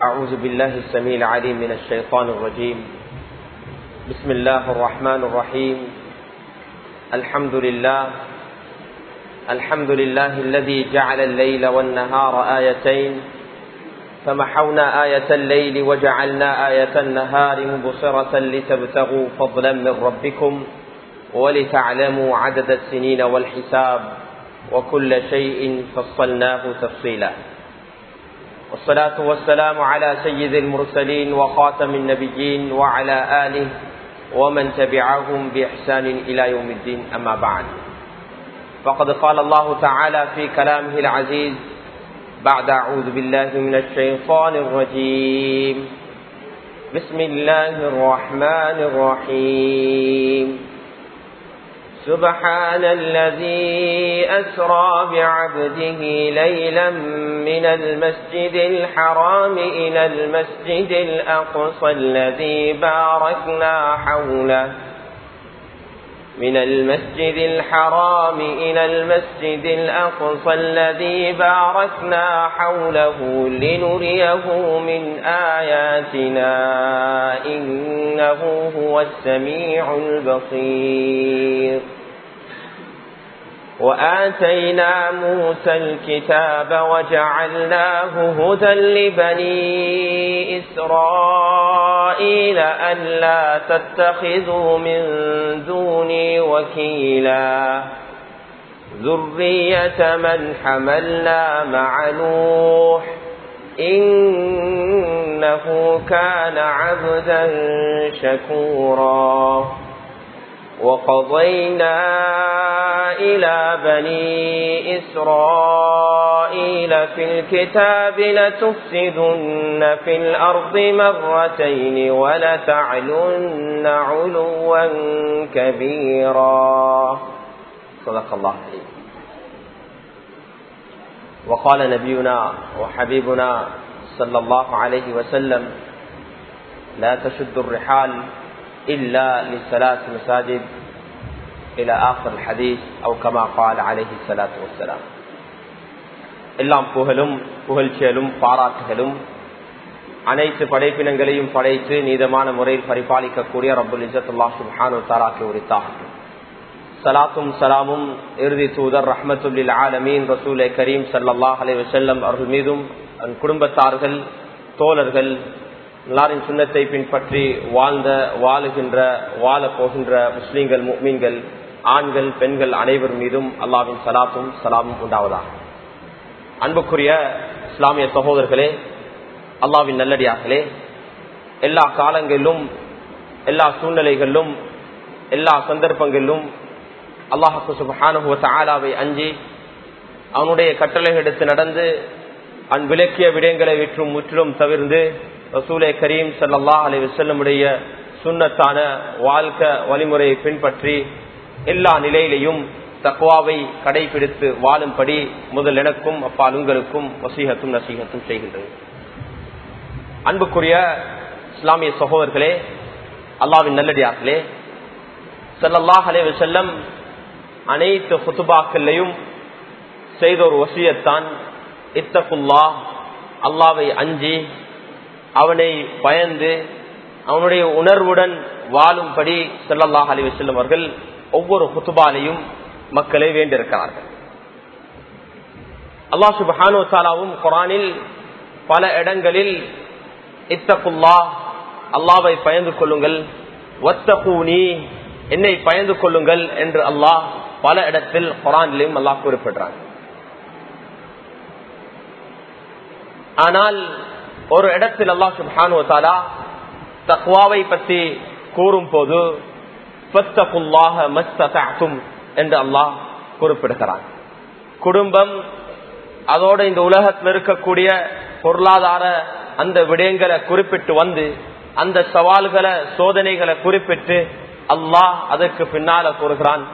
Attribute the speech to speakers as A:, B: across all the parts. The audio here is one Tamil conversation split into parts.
A: أعوذ بالله السميع العليم من الشيطان الرجيم بسم الله الرحمن الرحيم الحمد لله الحمد لله الذي جعل الليل والنهار آيتين فمحونا آية الليل وجعلنا آية النهار مبصرة لتبتغوا فضلا من ربكم ولتعلموا عدد السنين والحساب وكل شيء فصلناه تفصيلا والصلاة والسلام على سيد المرسلين وخاتم النبيين وعلى آله ومن تبعهم بإحسان إلى يوم الدين أما بعد فقد قال الله تعالى في كلامه العزيز بعد أعوذ بالله من الشيطان الرجيم بسم الله الرحمن الرحيم سبحان الذي أسرى بعبده ليلا من المسجد الحرام إلى المسجد الأقصى الذي باركنا حوله من المسجد الحرام إلى المسجد الأقصى الذي باركنا حوله لنريه من آياتنا إنه هو السميع البصير وآتينا موسى الكتاب وجعلناه هدى لبني إسرائيل ألا تتخذوا من دوني وكيلا ذرية من حملنا مع نوح إنه كان عبدا شكورا وقضينا إلى بني إسرائيل في الكتاب لتفسدن في الأرض مرتين ولتعلن علوا كبيرا صدق الله عليه وقال نبينا وحبيبنا صلى الله عليه وسلم لا تشد الرحال إلا لثلاث مساجد إلى آخر الحديث أو كما قال عليه الصلاة والسلام எல்லாம் புகழும் புகழ்ச்சியலும் பாராட்டுகளும் அனைத்து படைப்பினங்களையும் படைத்து நீதமான முறையில் பரிபாலிக்கக்கூடிய ரபுல் இசத்துல்லா சுல்ஹானு தாராக்கு உரித்தாகும் சலாத்தும் சலாமும் இறுதி தூதர் ரஹமத்துல்லில் ஆலமீன் ரசூலை கரீம் சல்லாஹ் அலை வசல்லம் அவர்கள் மீதும் குடும்பத்தார்கள் தோழர்கள் எல்லாரின் சுண்ணத்தை பின்பற்றி வாழ்ந்த வாழுகின்ற வாழ போகின்ற முஸ்லீம்கள் மீன்கள் ஆண்கள் பெண்கள் அனைவர் மீதும் அல்லாவின் சலாத்தும் சலாமும் உண்டாவதாக அன்புக்குரிய இஸ்லாமிய சகோதரர்களே அல்லாவின் நல்லடியார்களே எல்லா காலங்களிலும் எல்லா சூழ்நிலைகளிலும் எல்லா சந்தர்ப்பங்களிலும் அல்லாஹு சுபானுவத்த ஆலாவை அஞ்சி அவனுடைய கட்டளை எடுத்து நடந்து அன் விளக்கிய விடயங்களை விற்றும் முற்றிலும் தவிர்ந்து ரசூலே கரீம் சல்லா அலி வசல்லமுடைய சுண்ணத்தான வாழ்க்கை வழிமுறையை பின்பற்றி எல்லா நிலையிலையும் தக்குவாவை கடைபிடித்து வாழும்படி முதல் எனக்கும் அப்பால் உங்களுக்கும் வசீகத்தும் நசீகத்தும் செய்கின்றது அன்புக்குரிய இஸ்லாமிய சகோதரர்களே அல்லாவின் நல்லடியார்களே சல்லல்லாஹ் அலே வசல்லம் அனைத்து ஹுத்துபாக்கள்லையும் செய்த ஒரு வசியத்தான் இத்தகுல்லா அல்லாவை அஞ்சி அவனை பயந்து அவனுடைய உணர்வுடன் வாழும்படி செல்லல்லாஹ் அலி வசல்லம் அவர்கள் ஒவ்வொரு குத்துபாலையும் மக்களை வேண்டியிருக்கிறார்கள் அல்லா சுபஹானு தாலாவும் குரானில் பல இடங்களில் இத்தகுல்லா அல்லாவை பயந்து கொள்ளுங்கள் ஒத்தகூனி என்னை பயந்து கொள்ளுங்கள் என்று அல்லாஹ் பல இடத்தில் குரானிலையும் அல்லாஹ் குறிப்பிடுறாங்க ஆனால் ஒரு இடத்தில் அல்லா சுபானு தாலா தக்வாவை பற்றி கூறும் போது என்று அல்லாஹ் குறிப்பிடுகிறான் குடும்பம் அதோட இந்த உலகத்தில் இருக்கக்கூடிய பொருளாதார அந்த விடயங்களை குறிப்பிட்டு வந்து அந்த சவால்களை சோதனைகளை குறிப்பிட்டு அல்லாஹ் அதற்கு பின்னால கூறுகிறான்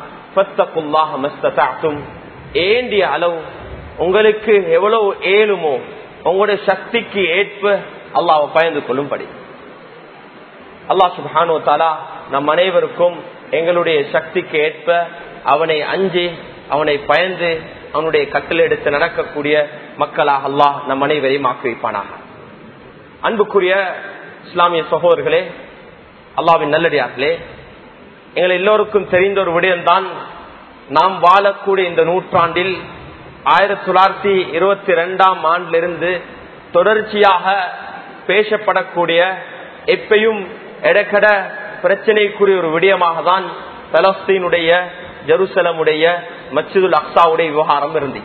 A: ஏண்டிய அளவு உங்களுக்கு எவ்வளவு ஏழுமோ உங்களுடைய சக்திக்கு ஏற்ப அல்லாவை பயந்து கொள்ளும்படி அல்லாஹ் சுபானு தாலா நம் அனைவருக்கும் எங்களுடைய சக்திக்கு ஏற்ப அவனை அஞ்சு அவனை பயந்து அவனுடைய கட்டளை எடுத்து நடக்கக்கூடிய மக்களாக அல்லாஹ் நம் அனைவரையும் ஆக்கி வைப்பானாக அன்புக்குரிய இஸ்லாமிய சகோதரர்களே அல்லாவின் நல்லடியார்களே எங்கள் எல்லோருக்கும் தெரிந்த ஒரு விடயம்தான் நாம் வாழக்கூடிய இந்த நூற்றாண்டில் ஆயிரத்தி தொள்ளாயிரத்தி இருபத்தி ரெண்டாம் ஆண்டிலிருந்து தொடர்ச்சியாக பேசப்படக்கூடிய எப்பையும் எடக்கட பிரச்சனைக்குரிய ஒரு விடயமாக தான் பலஸ்தீனுடைய ஜெருசலமுடைய மச்சிதுல் அக்சாவுடைய விவகாரம் இருந்தது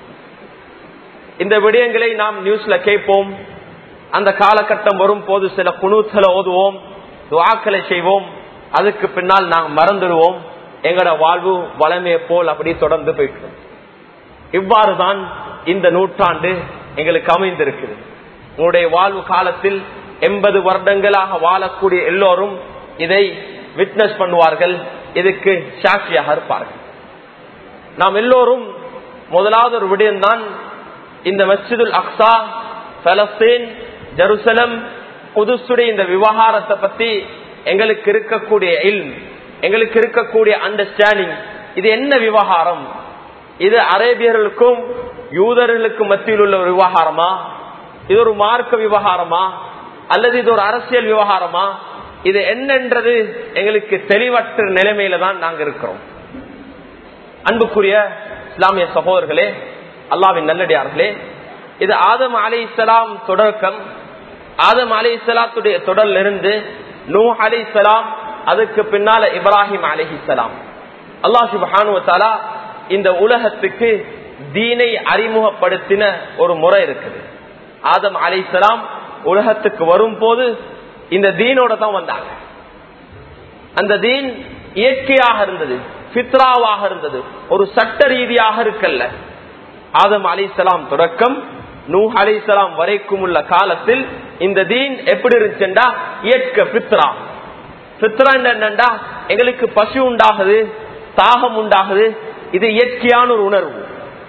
A: இந்த விடயங்களை நாம் நியூஸ்ல கேட்போம் அந்த காலகட்டம் வரும் போது சில குணூத்தலை ஓதுவோம் துவாக்களை செய்வோம் அதுக்கு பின்னால் நாங்கள் மறந்துடுவோம் எங்களோட வாழ்வு வளமையை போல் அப்படி தொடர்ந்து போயிட்டு இவ்வாறுதான் இந்த நூற்றாண்டு எங்களுக்கு அமைந்திருக்குது உங்களுடைய வாழ்வு காலத்தில் எண்பது வருடங்களாக வாழக்கூடிய எல்லோரும் இதை விட்னஸ் பண்ணுவார்கள் இதுக்கு சாட்சியாக இருப்பார்கள் நாம் எல்லோரும் முதலாவது ஒரு விடயம்தான் இந்த மஸ்ஜிதுல் அக்ஸா பலஸ்தீன் ஜெருசலம் புதுசுடைய இந்த விவகாரத்தை பத்தி எங்களுக்கு இருக்கக்கூடிய இல் எங்களுக்கு இருக்கக்கூடிய அண்டர்ஸ்டாண்டிங் இது என்ன விவகாரம் இது அரேபியர்களுக்கும் யூதர்களுக்கும் மத்தியில் உள்ள ஒரு விவகாரமா இது ஒரு மார்க்க விவகாரமா அல்லது இது ஒரு அரசியல் விவகாரமா இது என்னன்றது எங்களுக்கு தெளிவற்ற நிலைமையில தான் நாங்க இருக்கிறோம் அன்புக்குரிய இஸ்லாமிய சகோதரர்களே அல்லாவின் நல்லடியார்களே இது ஆதம் அலி இஸ்லாம் தொடக்கம் ஆதம் அலி இஸ்லாத்துடைய தொடர்ல இருந்து நூ அலி இஸ்லாம் அதுக்கு பின்னால இப்ராஹிம் அலிஹிசலாம் அல்லா சுபானுவத்தாலா இந்த உலகத்துக்கு தீனை அறிமுகப்படுத்தின ஒரு முறை இருக்குது ஆதம் அலிசலாம் உலகத்துக்கு வரும் போது இந்த தீனோட தான் வந்தாங்க அந்த தீன் இயற்கையாக இருந்தது பித்ராவாக இருந்தது ஒரு சட்ட ரீதியாக இருக்கல்ல ஆதம் அலிசலாம் தொடக்கம் நூ அலிசலாம் வரைக்கும் உள்ள காலத்தில் இந்த தீன் எப்படி இருந்துச்சுண்டா இயற்கை பித்ரா பித்ரா என்னண்டா எங்களுக்கு பசு உண்டாகுது தாகம் உண்டாகுது இது இயற்கையான ஒரு உணர்வு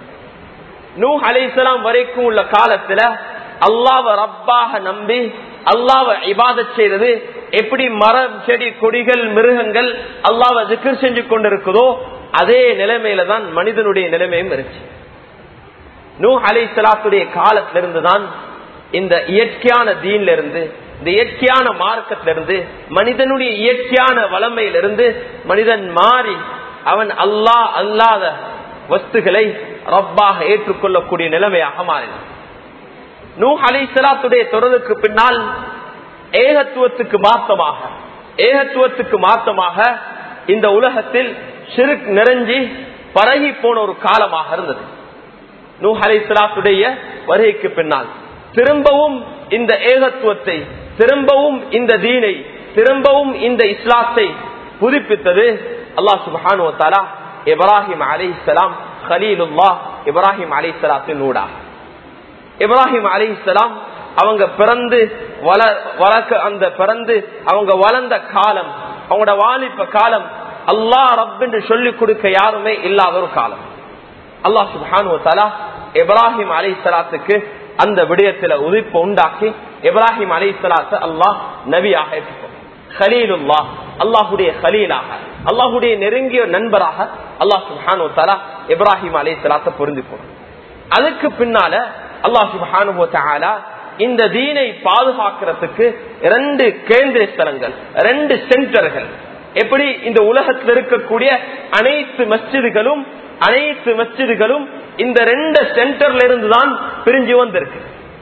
A: நூ அலிசலாம் வரைக்கும் உள்ள காலத்துல அல்லாவ ரப்பாக நம்பி அல்லாவ இபாத செய்தது எப்படி மரம் செடி கொடிகள் மிருகங்கள் அல்லாவ ஜிக்கர் செஞ்சு கொண்டிருக்குதோ அதே நிலைமையில தான் மனிதனுடைய நிலைமையும் இருந்துச்சு நூ அலை சலாத்துடைய காலத்திலிருந்து தான் இந்த இயற்கையான தீன்ல இருந்து இந்த இயற்கையான மார்க்கத்திலிருந்து மனிதனுடைய இயற்கையான வளமையிலிருந்து மனிதன் மாறி அவன் அல்லாஹ் அல்லாத வஸ்துகளை ரப்பாக ஏற்றுக்கொள்ளக்கூடிய நிலைமையாக மாறினான் நூ அலை சலாத்துடைய தொடருக்கு பின்னால் ஏகத்துவத்துக்கு மாத்தமாக ஏகத்துவத்துக்கு மாத்தமாக இந்த உலகத்தில் சிறுக் நிறைஞ்சி பரகி போன ஒரு காலமாக இருந்தது நூ அலை சலாத்துடைய வருகைக்கு பின்னால் திரும்பவும் இந்த ஏகத்துவத்தை திரும்பவும் இந்த தீனை திரும்பவும் இந்த இஸ்லாத்தை புதுப்பித்தது அல்லா சுபானுவத்தாலா இப்ராஹிம் அலி இஸ்லாம் ஹலீலுல்லா இப்ராஹிம் அலி சலாத்தின் ஊடா இப்ராஹிம் அலி இஸ்லாம் அவங்க பிறந்து வளர்க்க அந்த பிறந்து அவங்க வளர்ந்த காலம் அவங்களோட வாலிப்ப காலம் அல்லா ரப் என்று சொல்லிக் கொடுக்க யாருமே இல்லாத ஒரு காலம் அல்லா சுபானுவத்தாலா இப்ராஹிம் அலி சலாத்துக்கு அந்த விடயத்துல உதிப்பு உண்டாக்கி இப்ராஹிம் அலி சலாத்து அல்லாஹ் நபியாக ஏற்றுக்கொண்டார் ஹலீலுல்லா அல்லாஹுடைய ஹலீலாக அல்லாஹுடைய நெருங்கிய நண்பராக அல்லாஹ் சுபானு தலா இப்ராஹிம் அலி சலாத்தை பொருந்தி போனார் அதுக்கு பின்னால அல்லாஹ் சுபானு தாலா இந்த தீனை பாதுகாக்கிறதுக்கு ரெண்டு கேந்திர ஸ்தலங்கள் ரெண்டு சென்டர்கள் எப்படி இந்த உலகத்தில் இருக்கக்கூடிய அனைத்து மஸ்ஜிதுகளும் அனைத்து மஸ்ஜிதுகளும் இந்த ரெண்டு சென்டர்ல இருந்து தான் பிரிஞ்சு வந்திருக்கு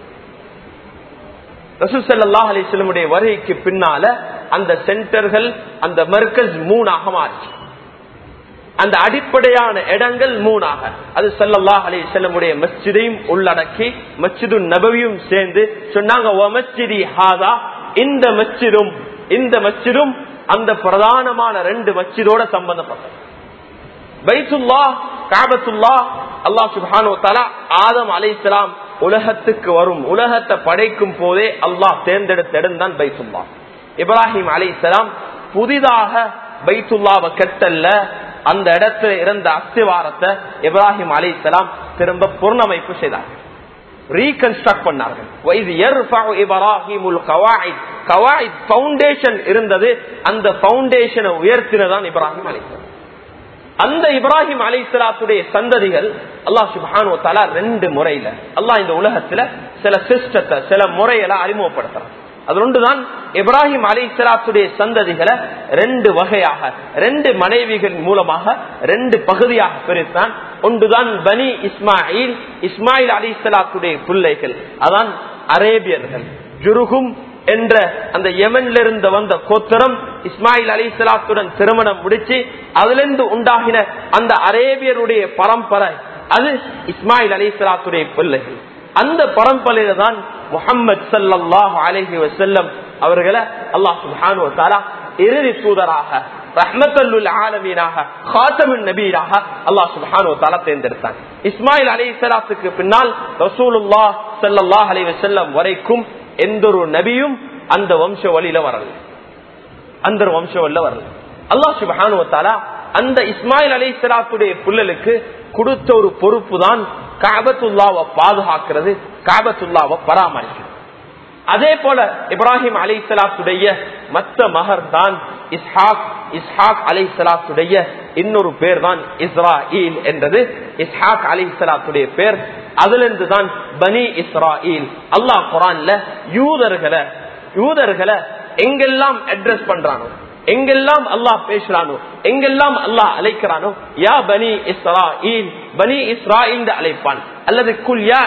A: ரசூசல்லா அலிஸ்லமுடைய வருகைக்கு பின்னால அந்த சென்டர்கள் அந்த மர்க்கஸ் மூணாக மாறிச்சு அந்த அடிப்படையான இடங்கள் மூணாக அது சல்லல்லாஹ் அலி செல்லமுடைய மஸ்ஜிதையும் உள்ளடக்கி மஸ்ஜிது நபவியும் சேர்ந்து சொன்னாங்க இந்த மஸ்ஜிதும் இந்த மஸ்ஜிதும் அந்த பிரதானமான ரெண்டு மஸ்ஜிதோட சம்பந்தப்பட்டது பைத்துல்லா காபத்துல்லா அல்லா சுபானு தலா ஆதம் அலை உலகத்துக்கு வரும் உலகத்தை படைக்கும் போதே அல்லாஹ் தேர்ந்தெடுத்த இடம் தான் பைத்துல்லா இப்ராஹிம் அலை புதிதாக பைத்துல்லாவை கட்டல்ல அந்த இடத்துல இருந்த அஸ்திவாரத்தை இப்ராஹிம் அலி இஸ்லாம் திரும்ப பூர்ணமைப்பு செய்தார்கள் ரீகன்ஸ்ட்ரக்ட் பண்ணார்கள் இருந்தது அந்த பவுண்டேஷனை உயர்த்தினதான் இப்ராஹிம் அலி அந்த இப்ராஹிம் அலி சலாத்துடைய சந்ததிகள் அல்லா சுபானு தலா ரெண்டு முறையில அல்லா இந்த உலகத்துல சில சிஸ்டத்தை சில முறைகளை அறிமுகப்படுத்துறான் அது ஒன்றுதான் இப்ராஹிம் அலி இஸ்லாத்துடைய சந்ததிகளை ரெண்டு வகையாக ரெண்டு மனைவிகள் மூலமாக ரெண்டு பகுதியாக பிரித்தான் ஒன்றுதான் பனி இஸ்மாயில் இஸ்மாயில் அலி இஸ்லாத்துடைய பிள்ளைகள் அதான் அரேபியர்கள் ஜுருகும் என்ற அந்த யமன்ல இருந்து வந்த கோத்திரம் இஸ்மாயில் அலி இஸ்லாத்துடன் திருமணம் முடிச்சு அதிலிருந்து உண்டாகின அந்த அரேபியருடைய பரம்பரை அது இஸ்மாயில் அலி இஸ்லாத்துடைய பிள்ளைகள் அந்த பரம்பரையில தான் முகமது சல்லாஹ் அலஹி வசல்லம் அவர்களை அல்லாஹ் சுபானு தாலா இறுதி தூதராக ரஹ்மத்தல்லுல் ஆலமீனாக காத்தமின் நபீராக அல்லாஹ் சுபானு தாலா தேர்ந்தெடுத்தான் இஸ்மாயில் அலி இஸ்லாத்துக்கு பின்னால் ரசூலுல்லா சல்லாஹ் அலி வசல்லம் வரைக்கும் எந்த ஒரு நபியும் அந்த வம்ச வழியில வரல அந்த வம்ச வழியில வரல அல்லாஹ் சுபானு தாலா அந்த இஸ்மாயில் அலி இஸ்லாத்துடைய புள்ளலுக்கு கொடுத்த ஒரு பொறுப்பு தான் காபத்துல்லாவை பாதுகாக்கிறது காபத்துல்லாவை பராமரிக்கிறது அதே போல இப்ராஹிம் அலை சலாத்துடைய மத்த மகர் தான் இஸ்ஹாக் இஸ்ஹாக் அலை சலாத்துடைய இன்னொரு பேர் தான் இஸ்ராயில் என்றது இஸ்ஹாக் அலை சலாத்துடைய பேர் அதுல இருந்து தான் பனி இஸ்ராயில் அல்லாஹ் குரான்ல யூதர்களை யூதர்களை எங்கெல்லாம் அட்ரஸ் பண்றானோ எங்கெல்லாம் அல்லாஹ் பேசுறானோ எங்கெல்லாம் அல்லாஹ் அழைக்கிறானோ யா பனி இஸ்ராயில் பனி இஸ்ராயில் அழைப்பான் அல்லது குல் யா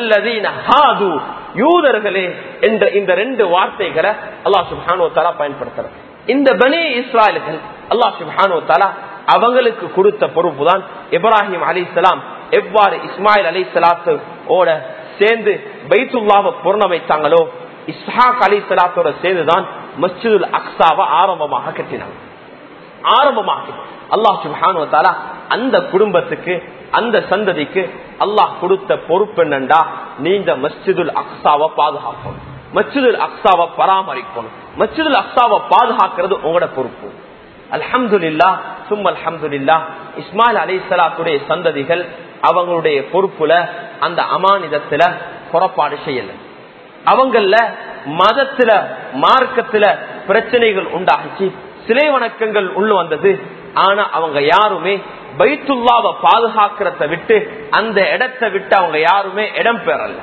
A: ஹாது யூதர்களே என்ற இந்த ரெண்டு வார்த்தைகளை அல்லாஹ் சுபானோ தாலா பயன்படுத்துறார் இந்த பனி இஸ்ராயல்கள் அல்லாஹ் சுபானோ தாலா அவங்களுக்கு கொடுத்த பொறுப்பு தான் இப்ராஹிம் அலி இஸ்லாம் எவ்வாறு இஸ்மாயில் அலி சலாத்து ஓட சேர்ந்து பைத்துல்லாவை பூர்ணமைத்தாங்களோ இஸ்ஹாக் அலி சலாத்தோட சேர்ந்துதான் மஸ்ஜிதுல் அக்சாவை ஆரம்பமாக கட்டினாங்க ஆரம்பமாக அல்லாஹ் சுபானு தாலா அந்த குடும்பத்துக்கு அந்த சந்ததிக்கு அல்லாஹ் கொடுத்த பொறுப்பு என்னண்டா நீங்க மஸ்ஜிதுல் அக்சாவை பாதுகாக்கணும் மஸ்ஜிதுல் அக்சாவை பராமரிக்கணும் மஸ்ஜிதுல் அக்சாவை பாதுகாக்கிறது உங்களோட பொறுப்பு அல்ஹம்துல்லா சும் அல்ஹம்துல்லா இஸ்மாயில் அலி சலாத்துடைய சந்ததிகள் அவங்களுடைய பொறுப்புல அந்த அமானிதத்துல புறப்பாடு செய்யல அவங்கள மதத்துல மார்க்கத்துல பிரச்சனைகள் உண்டாகிச்சு சிலை வணக்கங்கள் உள்ள வந்தது ஆனா அவங்க யாருமே பைத்துல்லாவை பாதுகாக்கிறத விட்டு அந்த இடத்தை விட்டு அவங்க யாருமே இடம் பெறல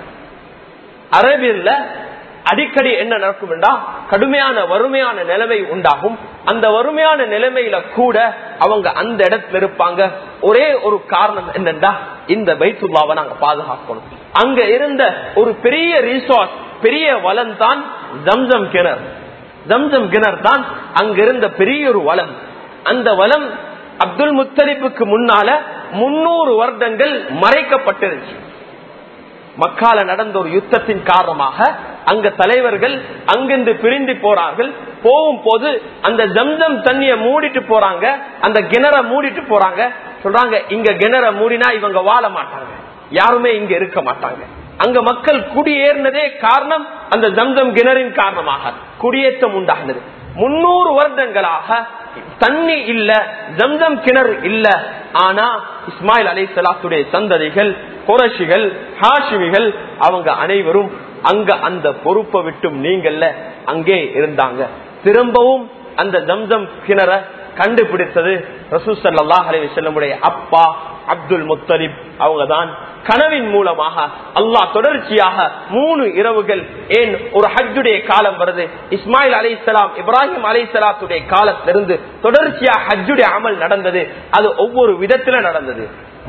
A: அரேபியர்ல அடிக்கடி என்ன நடக்கும் என்றா கடுமையான வறுமையான நிலைமை உண்டாகும் அந்த வறுமையான நிலைமையில கூட அவங்க அந்த இடத்துல இருப்பாங்க ஒரே ஒரு காரணம் என்னண்டா இந்த பைத்துல்லாவை நாங்க பாதுகாக்கணும் அங்க இருந்த ஒரு பெரிய ரிசார்ட் பெரிய வளம் தான் ஜம்ஜம் கிணறு ஜம்ஜம் கிணறு தான் அங்கிருந்த பெரிய ஒரு வளம் அந்த வளம் அப்துல் முத்தலிப்புக்கு முன்னால முன்னூறு வருடங்கள் மறைக்கப்பட்டிருச்சு மக்கால நடந்த ஒரு யுத்தத்தின் காரணமாக அங்க தலைவர்கள் அங்கிருந்து பிரிந்து போறார்கள் போகும் போது அந்த ஜம்ஜம் தண்ணிய மூடிட்டு போறாங்க அந்த கிணற மூடிட்டு போறாங்க சொல்றாங்க இங்க கிணற மூடினா இவங்க வாழ மாட்டாங்க யாருமே இங்க இருக்க மாட்டாங்க அங்க மக்கள் குடியேறினதே காரணம் அந்த ஜம்ஜம் கிணறின் காரணமாக குடியேற்றம் உண்டாகினது முன்னூறு வருடங்களாக தண்ணி இல்ல ஜம்ஜம் கிணறு இல்ல ஆனா இஸ்மாயில் அலை சலாத்துடைய சந்ததிகள் குரஷிகள் ஹாஷிமிகள் அவங்க அனைவரும் அங்க அந்த பொறுப்பை விட்டும் நீங்கள்ல அங்கே இருந்தாங்க திரும்பவும் அந்த ஜம்ஜம் கிணற கண்டுபிடித்தது ரசூசல்லா அலி செல்லமுடைய அப்பா அப்துல் முத்தலிப் அவங்க தான் கனவின் மூலமாக அல்லாஹ் தொடர்ச்சியாக மூணு இரவுகள் ஏன் ஒரு ஹஜ்ஜுடைய காலம் வருது இஸ்மாயில் அலி இஸ்லாம் இப்ராஹிம் அலி சலாத்துடைய காலத்திலிருந்து தொடர்ச்சியா ஹஜ்ஜுடைய அமல் நடந்தது அது ஒவ்வொரு விதத்துல நடந்தது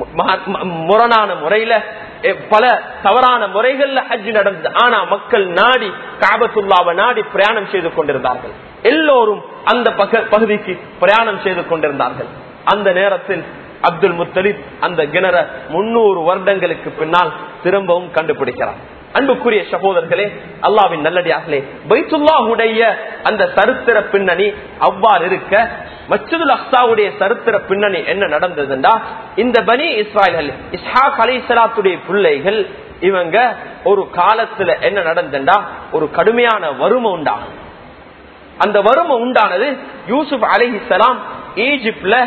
A: முரணான முறையில பல தவறான முறைகள்ல ஹஜ் நடந்தது ஆனா மக்கள் நாடி காபத்துல்லாவை நாடி பிரயாணம் செய்து கொண்டிருந்தார்கள் எல்லோரும் அந்த பகுதிக்கு பிரயாணம் செய்து கொண்டிருந்தார்கள் அந்த நேரத்தில் அப்துல் முத்தலிப் அந்த கிணற முன்னூறு வருடங்களுக்கு பின்னால் திரும்பவும் கண்டுபிடிக்கிறார் அன்புக்குரிய சகோதரர்களே அல்லாவின் நல்லடியார்களே பைத்துல்லாஹுடைய அந்த சரித்திர பின்னணி அவ்வாறு இருக்க மச்சுதுல் அக்சாவுடைய சரித்திர பின்னணி என்ன நடந்ததுண்டா இந்த பனி இஸ்ராயல்கள் இஸ்ஹாக் அலி சலாத்துடைய பிள்ளைகள் இவங்க ஒரு காலத்துல என்ன நடந்தா ஒரு கடுமையான வறுமை உண்டாகும் அந்த வறுமை உண்டானது யூசுப் அலி இஸ்லாம் ஈஜிப்ட்ல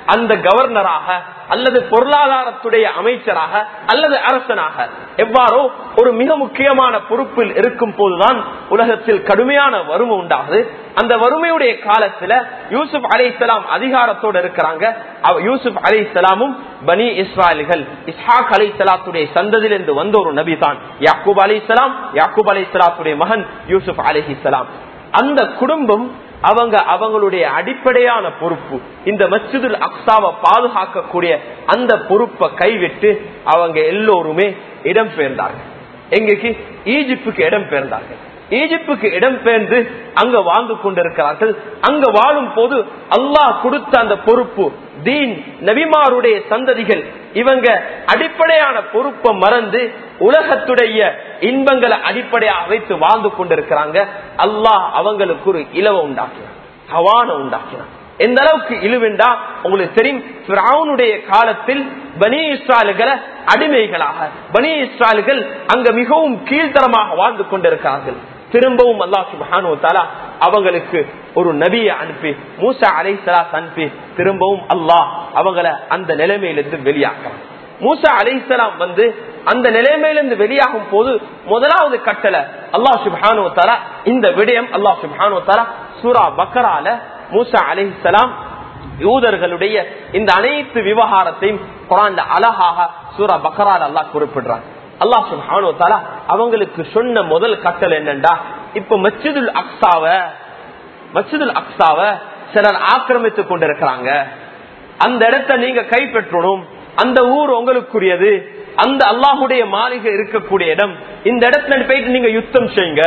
A: அந்த கவர்னராக அல்லது பொருளாதாரத்துடைய அமைச்சராக அல்லது அரசனாக எவ்வாறோ ஒரு மிக முக்கியமான பொறுப்பில் இருக்கும் போதுதான் உலகத்தில் கடுமையான வறுமை உண்டாகுது அந்த வறுமையுடைய காலத்துல யூசுப் அலை இஸ்லாம் அதிகாரத்தோடு இருக்கிறாங்க அவ- யூசுப் அலை இஸ்லாமும் பனி இஸ்ராயல்கள் இஸ்ஹாக் அலை இஸ்லாத்துடைய சந்ததியிலிருந்து வந்த ஒரு நபி தான் யாக்கூப் அலை இஸ்லாம் யாக்கூப் அலை இஸ்லாத்துடைய மகன் யூசுப் அலை இஸ்லாம் அந்த குடும்பம் அவங்க அவங்களுடைய அடிப்படையான பொறுப்பு இந்த மஸ்ஜிதுல் அக்ஸாவை பாதுகாக்கக்கூடிய அந்த பொறுப்பை கைவிட்டு அவங்க எல்லோருமே இடம்பெயர்ந்தார்கள் எங்கேக்கு ஈஜிப்டுக்கு இடம்பெயர்ந்தார்கள் ஈஜிப்டுக்கு இடம்பெயர்ந்து அங்க வாழ்ந்து கொண்டிருக்கிறார்கள் அங்க வாழும் போது அல்லாஹ் கொடுத்த அந்த பொறுப்பு தீன் நபிமாருடைய சந்ததிகள் இவங்க அடிப்படையான பொறுப்பை மறந்து உலகத்துடைய இன்பங்களை அடிப்படையாக வைத்து வாழ்ந்து கொண்டிருக்கிறாங்க அல்லாஹ் அவங்களுக்கு ஒரு இலவ உண்டாக்கினான் ஹவான உண்டாக்கினான் எந்த அளவுக்கு இழுவெண்டா உங்களுக்கு தெரியும் பிராவுனுடைய காலத்தில் பனி இஸ்ராயல்களை அடிமைகளாக பனி இஸ்ராயல்கள் அங்க மிகவும் கீழ்த்தரமாக வாழ்ந்து கொண்டிருக்கிறார்கள் திரும்பவும் அல்லா சுபானு தாலா அவங்களுக்கு ஒரு நபியை அனுப்பி மூசா அலை சலாத் அனுப்பி திரும்பவும் அல்லாஹ் அவங்கள அந்த நிலைமையிலிருந்து வெளியாக்குறான் மூசா அலைசலாம் வந்து அந்த நிலைமையிலிருந்து வெளியாகும் போது முதலாவது கட்டளை அல்லாஹ் சுபானு தாலா இந்த விடயம் அல்லாஹ் சுபானு தாலா சூரா பக்கரால மூசா அலைசலாம் யூதர்களுடைய இந்த அனைத்து விவகாரத்தையும் குரான்ல அழகாக சூரா பக்கரால் அல்லாஹ் குறிப்பிடுறான் அல்லாஹ் சுப்ஹானஹு வ தஆலா அவங்களுக்கு சொன்ன முதல் கட்டளை என்னண்டா இப்ப மஸ்ஜிதுல் அக்ஸாவ மஸ்ஜிதுல் அக்ஸாவ சிலர் ஆக்கிரமித்துக் கொண்டிருக்கிறாங்க அந்த இடத்தை நீங்க கைப்பற்றணும் அந்த ஊர் உங்களுக்குரியது அந்த அல்லாஹுடைய மாளிகை இருக்கக்கூடிய இடம் இந்த இடத்துல போயிட்டு நீங்க யுத்தம் செய்யுங்க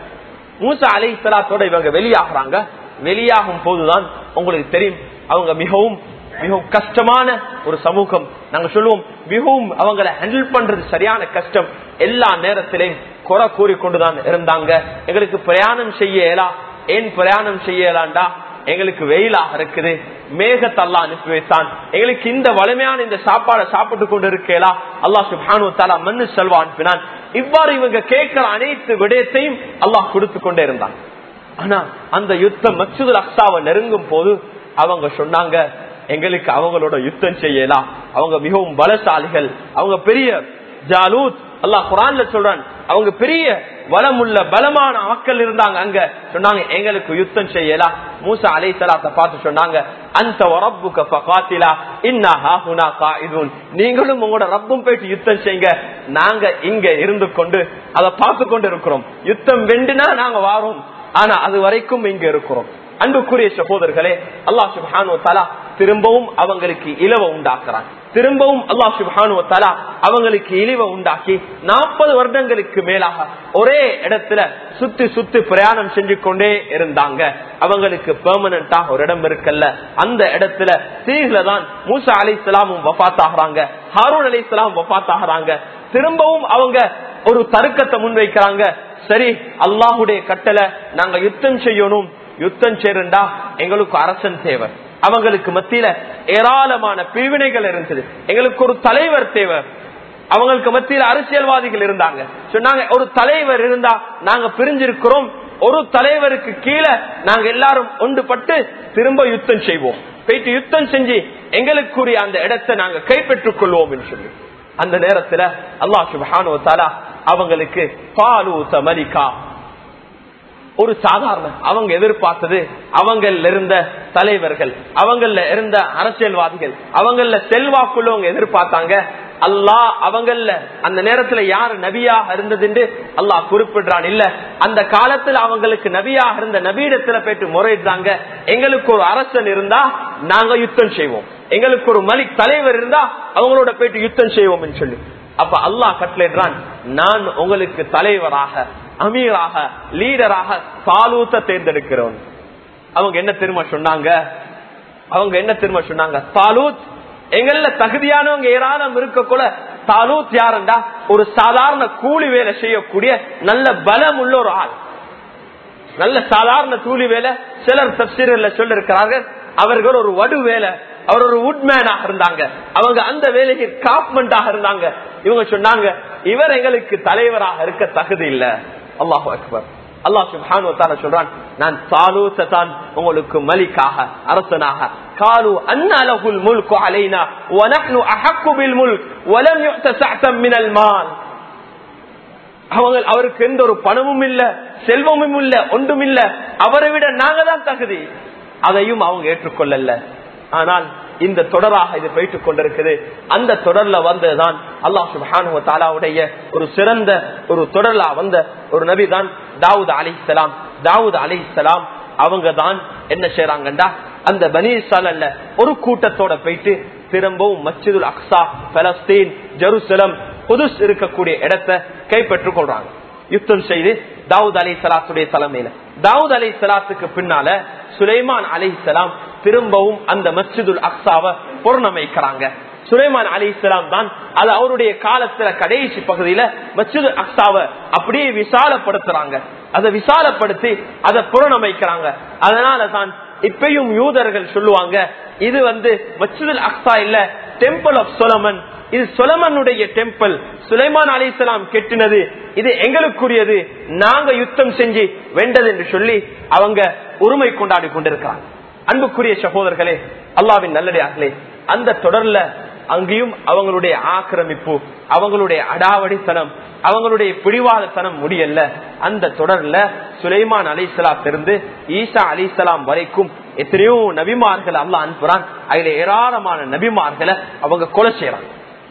A: மூசா அலை சலாத்தோட இவங்க வெளியாகிறாங்க வெளியாகும் போதுதான் உங்களுக்கு தெரியும் அவங்க மிகவும் மிகவும் கஷ்டமான ஒரு சமூகம் நாங்க சொல்லுவோம் மிகவும் அவங்களை ஹேண்டில் பண்றது சரியான கஷ்டம் எல்லா நேரத்திலையும் குறை கூறிக்கொண்டுதான் இருந்தாங்க எங்களுக்கு பிரயாணம் செய்ய இயலா ஏன் பிரயாணம் செய்ய இயலாண்டா எங்களுக்கு வெயிலாக இருக்குது மேகத்தல்லா அனுப்பி வைத்தான் எங்களுக்கு இந்த வலிமையான இந்த சாப்பாடை சாப்பிட்டு கொண்டு இருக்கேலா அல்லா சுபானு தாலா மண்ணு செல்வா அனுப்பினான் இவ்வாறு இவங்க கேட்கிற அனைத்து விடயத்தையும் அல்லாஹ் கொடுத்து கொண்டே இருந்தான் ஆனா அந்த யுத்தம் மச்சுதுல் அக்ஸாவை நெருங்கும் போது அவங்க சொன்னாங்க எங்களுக்கு அவங்களோட யுத்தம் செய்யலாம் அவங்க மிகவும் பலசாலிகள் அவங்க பெரிய ஜாலூத் அல்லாஹ் குரான்ல சொல்றான் அவங்க பெரிய வளமுள்ள பலமான ஆட்கள் இருந்தாங்க அங்க சொன்னாங்க எங்களுக்கு யுத்தம் செய்யலாம் மூசா அலை சலாத்தை பார்த்து சொன்னாங்க அந்த ரப்புக்க ஃபகாத்திலா இன்னா ஹாஹுனா காயிதுன் நீங்களும் உங்களோட ரப்பும் போயிட்டு யுத்தம் செய்யுங்க நாங்க இங்க இருந்து கொண்டு அதை பார்த்து கொண்டு இருக்கிறோம் யுத்தம் வெண்டுனா நாங்க வாரோம் ஆனா அது வரைக்கும் இங்க இருக்கிறோம் அன்புக்குரிய சகோதரர்களே அல்லாஹ் சுபானு தலா திரும்பவும் அவங்களுக்கு இலவ உண்டாக்குறான் திரும்பவும் அல்லாஹ் சுபானு தலா அவங்களுக்கு இழிவை உண்டாக்கி நாற்பது வருடங்களுக்கு மேலாக ஒரே இடத்துல சுத்தி சுத்தி பிரயாணம் செஞ்சு கொண்டே இருந்தாங்க அவங்களுக்கு பெர்மனண்டா ஒரு இடம் இருக்கல்ல அந்த இடத்துல தீர்ல தான் மூசா அலி இஸ்லாமும் வபாத் ஆகுறாங்க ஹாரூன் அலி இஸ்லாம் வபாத் ஆகுறாங்க திரும்பவும் அவங்க ஒரு தருக்கத்தை முன்வைக்கிறாங்க சரி அல்லாஹுடைய கட்டளை நாங்க யுத்தம் செய்யணும் யுத்தம் செய்யறா எங்களுக்கு அரசன் தேவை அவங்களுக்கு மத்தியில ஏராளமான பிரிவினைகள் இருந்தது எங்களுக்கு ஒரு தலைவர் தேவை அவங்களுக்கு மத்தியில அரசியல்வாதிகள் இருந்தாங்க சொன்னாங்க ஒரு தலைவர் இருந்தா நாங்க பிரிஞ்சிருக்கிறோம் ஒரு தலைவருக்கு கீழே நாங்க எல்லாரும் ஒன்றுபட்டு திரும்ப யுத்தம் செய்வோம் போயிட்டு யுத்தம் செஞ்சு எங்களுக்குரிய அந்த இடத்தை நாங்க கைப்பற்றுக் கொள்வோம் சொல்லி அந்த நேரத்துல அல்லாஹ் சுபானு தாலா அவங்களுக்கு பாலூத்த மலிகா ஒரு சாதாரண அவங்க எதிர்பார்த்தது அவங்கள இருந்த தலைவர்கள் அவங்கள இருந்த அரசியல்வாதிகள் அவங்கள செல்வாக்குள்ளவங்க எதிர்பார்த்தாங்க அல்லாஹ் அவங்கள அந்த நேரத்துல யாரு நபியாக இருந்தது அல்லாஹ் குறிப்பிடுறான் இல்ல அந்த காலத்துல அவங்களுக்கு நபியாக இருந்த நபீடத்துல போயிட்டு முறையிட்டாங்க எங்களுக்கு ஒரு அரசன் இருந்தா நாங்க யுத்தம் செய்வோம் எங்களுக்கு ஒரு மலிக் தலைவர் இருந்தா அவங்களோட போயிட்டு யுத்தம் செய்வோம் சொல்லி அப்ப அல்லாஹ் கட்டளைறான் நான் உங்களுக்கு தலைவராக அமீராக லீடராக தாலூத்த தேர்ந்தெடுக்கிறோம் அவங்க என்ன திரும்ப சொன்னாங்க அவங்க என்ன திரும்ப சொன்னாங்க தாலூத் எங்கள தகுதியானவங்க ஏராளம் இருக்கக்குள்ள தாலூத் யாருண்டா ஒரு சாதாரண கூலி வேலை செய்யக்கூடிய நல்ல பலம் உள்ள ஒரு ஆள் நல்ல சாதாரண கூலி வேலை சிலர் தப்சீரில் சொல்லிருக்கிறார்கள் அவர்கள் ஒரு வடு வேலை அவர் ஒரு உட்மேனாக இருந்தாங்க அவங்க அந்த வேலைக்கு காப்மெண்டாக இருந்தாங்க இவங்க சொன்னாங்க இவர் எங்களுக்கு தலைவராக இருக்க தகுதி இல்ல அல்லாஹு அக்பர் அல்லாஹ் சுபானு சொல்றான் நான் தாலூத்த தான் உங்களுக்கு மலிக்காக அரசனாக காலு அன்னலகுல் முல்கு அலைனா ونحن احق بالملك ولم يؤت سعة من المال அவங்க அவருக்கு எந்த ஒரு பணமும் இல்ல செல்வமும் இல்ல ஒன்றும் இல்ல அவரை விட நாங்க தான் தகுதி அதையும் அவங்க ஏற்றுக்கொள்ளல ஆனால் இந்த தொடராக இது போயிட்டுக் கொண்டிருக்குது அந்த தொடர்ல வந்ததுதான் அல்லாஹ் சுபானு தாலாவுடைய ஒரு சிறந்த ஒரு தொடர்ல வந்த ஒரு நபி தான் தாவூத் அலி இஸ்லாம் தாவூத் அலி இஸ்லாம் அவங்க தான் என்ன செய்யறாங்கண்டா அந்த பனீசால ஒரு கூட்டத்தோட போயிட்டு திரும்பவும் மஸ்ஜிதுல் அக்ஸா பலஸ்தீன் ஜெருசலம் புதுஸ் இருக்கக்கூடிய இடத்தை கைப்பற்றுக் கொள்றாங்க யுத்தம் செய்து தாவூத் அலி சலாத்துடைய தலைமையில தாவூத் அலி சலாத்துக்கு பின்னால சுலைமான் அலி சலாம் திரும்பவும் அந்த மஸ்ஜிதுல் அக்ஸாவை பொருணமைக்கிறாங்க சுலைமான் அலி இஸ்லாம் தான் அது அவருடைய காலத்துல கடைசி பகுதியில மஸ்ஜிது அக்ஸாவை அப்படியே விசாலப்படுத்துறாங்க அதை விசாலப்படுத்தி அதை புறணமைக்கிறாங்க அதனால தான் இப்பயும் யூதர்கள் சொல்லுவாங்க இது வந்து மஸ்ஜிதுல் அக்ஸா இல்ல டெம்பிள் ஆஃப் சொலமன் இது சொலமனுடைய டெம்பிள் சுலைமான் அலி இஸ்லாம் கெட்டினது இது எங்களுக்குரியது நாங்க யுத்தம் செஞ்சு வெண்டது என்று சொல்லி அவங்க உரிமை கொண்டாடி கொண்டிருக்கிறாங்க அன்புக்குரிய சகோதரர்களே அல்லாவின் நல்லடியார்களே அந்த தொடர்ல அங்கேயும் அவங்களுடைய ஆக்கிரமிப்பு அவங்களுடைய அடாவடித்தனம் அவங்களுடைய பிடிவாதத்தனம் முடியல அந்த தொடர்ல சுலைமான் அலிசலாம் இருந்து ஈசா அலிசலாம் வரைக்கும் எத்தனையோ நபிமார்கள் அல்ல அனுப்புறான் அதுல ஏராளமான நபிமார்களை அவங்க கொலை செய்யறாங்க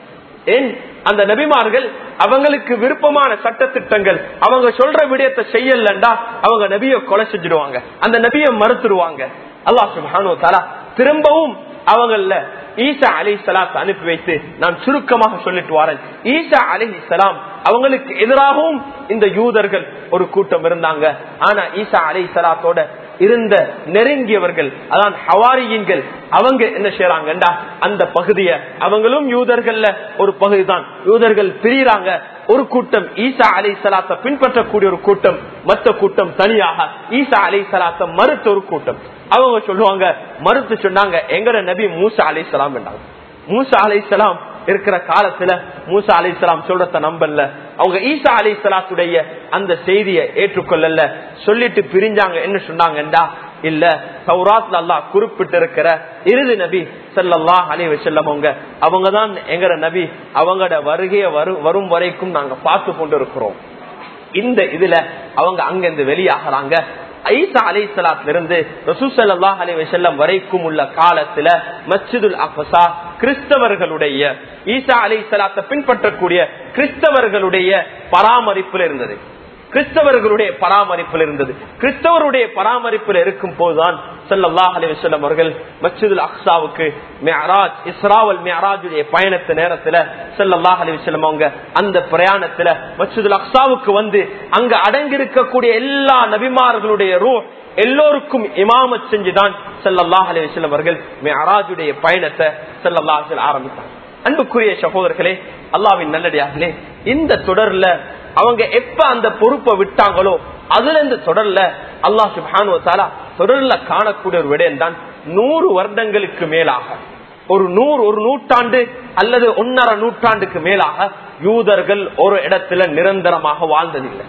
A: ஏன் அந்த நபிமார்கள் அவங்களுக்கு விருப்பமான சட்ட திட்டங்கள் அவங்க சொல்ற விடயத்தை செய்யலண்டா அவங்க நபிய கொலை செஞ்சிடுவாங்க அந்த நபிய மறுத்துடுவாங்க அல்லாஹ் சுபானு தாலா திரும்பவும் அவங்கள ஈசா அலி சலாத் அனுப்பி வைத்து நான் சுருக்கமாக சொல்லிட்டு வரேன் ஈசா அலி சலாம் அவங்களுக்கு எதிராகவும் இந்த யூதர்கள் ஒரு கூட்டம் இருந்தாங்க ஆனா ஈசா அலி சலாத்தோட இருந்த நெருங்கியவர்கள் அதான் ஹவாரியன்கள் அவங்க என்ன செய்யறாங்கண்டா அந்த பகுதிய அவங்களும் யூதர்கள்ல ஒரு பகுதி தான் யூதர்கள் பிரியறாங்க ஒரு கூட்டம் ஈசா அலை சலாத்தை பின்பற்றக்கூடிய ஒரு கூட்டம் மற்ற கூட்டம் தனியாக ஈசா அலை சலாத்தை மறுத்த ஒரு கூட்டம் அவங்க சொல்லுவாங்க மறுத்து சொன்னாங்க எங்கட நபி மூசா அலை சலாம் மூசா அலை சலாம் இருக்கிற காலத்துல மூசா அலி இஸ்லாம் சொல்றத நம்பல அவங்க ஈசா அலி இஸ்லாத்துடைய அந்த செய்தியை ஏற்றுக்கொள்ளல சொல்லிட்டு பிரிஞ்சாங்க என்ன சொன்னாங்கண்டா இல்ல சௌராத்ல அல்லாஹ் குறிப்பிட்டு இருக்கிற இறுதி நபி சல்லாஹ் அலி வசல்லம் அவங்க அவங்கதான் எங்கட நபி அவங்களோட வருகைய வரும் வரைக்கும் நாங்க பார்த்து கொண்டு இருக்கிறோம் இந்த இதுல அவங்க அங்கிருந்து வெளியாகிறாங்க ஐசா அலை சலாத்ல இருந்து ரசூசல்லா அலி வசல்லம் வரைக்கும் உள்ள காலத்துல மஸ்ஜிதுல் அஃபசா கிறிஸ்தவர்களுடைய ஈசா அலை சலாத்தை பின்பற்றக்கூடிய கிறிஸ்தவர்களுடைய பராமரிப்புல இருந்தது கிறிஸ்தவர்களுடைய பராமரிப்பில் இருந்தது கிறிஸ்தவருடைய பராமரிப்பில் இருக்கும் போதுதான் சல்லாஹ் அலி வசல்லம் அவர்கள் மஸ்ஜிதுல் அக்ஸாவுக்கு மியராஜ் இஸ்ராவல் மியராஜுடைய பயணத்து நேரத்துல சல்லாஹ் அலி வசல்லம் அவங்க அந்த பிரயாணத்துல மஸ்ஜிதுல் அக்ஸாவுக்கு வந்து அங்க அடங்கியிருக்கக்கூடிய எல்லா நபிமார்களுடைய ரூ எல்லோருக்கும் இமாமத் செஞ்சுதான் சல்லாஹ் அலி வசல்லம் அவர்கள் மியராஜுடைய பயணத்தை சல்லாஹ் ஆரம்பித்தாங்க அன்புக்குரிய சகோதரர்களே அல்லாவின் நல்லடியார்களே இந்த தொடர்ல அவங்க எப்ப அந்த பொறுப்பை விட்டாங்களோ அதுல இருந்து தொடர்ல அல்லாஹ் சுபானு தாலா தொடர்ல காணக்கூடிய ஒரு விடயம் தான் நூறு வருடங்களுக்கு மேலாக ஒரு நூறு ஒரு நூற்றாண்டு அல்லது ஒன்னரை நூற்றாண்டுக்கு மேலாக யூதர்கள் ஒரு இடத்துல நிரந்தரமாக வாழ்ந்ததில்லை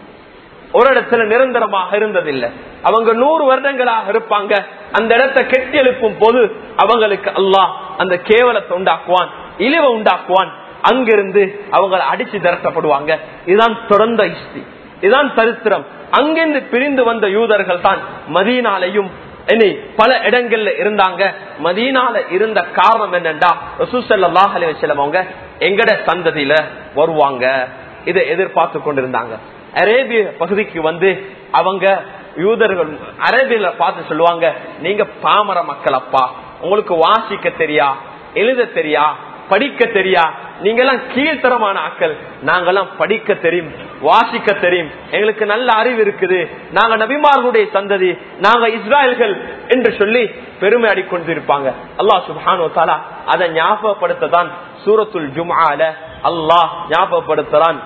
A: ஒரு இடத்துல நிரந்தரமாக இருந்ததில்லை அவங்க நூறு வருடங்களாக இருப்பாங்க அந்த இடத்தை கெட்டி எழுப்பும் போது அவங்களுக்கு அல்லாஹ் அந்த கேவலத்தை உண்டாக்குவான் இழிவை உண்டாக்குவான் அங்கிருந்து அவங்க அடிச்சு திரட்டப்படுவாங்க இதுதான் தொடர்ந்த இஸ்தி இதுதான் சரித்திரம் அங்கிருந்து பிரிந்து வந்த யூதர்கள் தான் மதீனாலையும் இனி பல இடங்கள்ல இருந்தாங்க மதீனால இருந்த காரணம் என்னண்டா ரசூசல்லாஹ் அலி வசலம் அவங்க எங்கட சந்ததியில வருவாங்க இதை எதிர்பார்த்து கொண்டிருந்தாங்க அரேபிய பகுதிக்கு வந்து அவங்க யூதர்கள் அரேபியில பார்த்து சொல்லுவாங்க நீங்க பாமர மக்கள் அப்பா உங்களுக்கு வாசிக்க தெரியா எழுத தெரியா படிக்க தெரியா நீங்க எல்லாம் கீழ்த்தரமான ஆக்கள் நாங்கெல்லாம் படிக்க தெரியும் வாசிக்க தெரியும் எங்களுக்கு நல்ல அறிவு இருக்குது நாங்க நபிமார்களுடைய சந்ததி நாங்க இஸ்ராயல்கள் என்று சொல்லி பெருமை அடிக்கொண்டிருப்பாங்க அல்லாஹ் சுபானோ தாலா அதை ஞாபகப்படுத்ததான் சூரத்துல் ஜும்ஆல அல்லாஹ் ஞாபகப்படுத்துறான்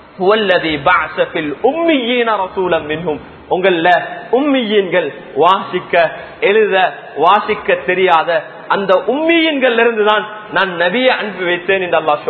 A: உங்கள உம்மியீன்கள் வாசிக்க எழுத வாசிக்க தெரியாத அந்த உம்மியன்கள் இருந்துதான் நான் நபியை அனுப்பி வைத்தேன் என்று அல்லாஹ் சொல்றான்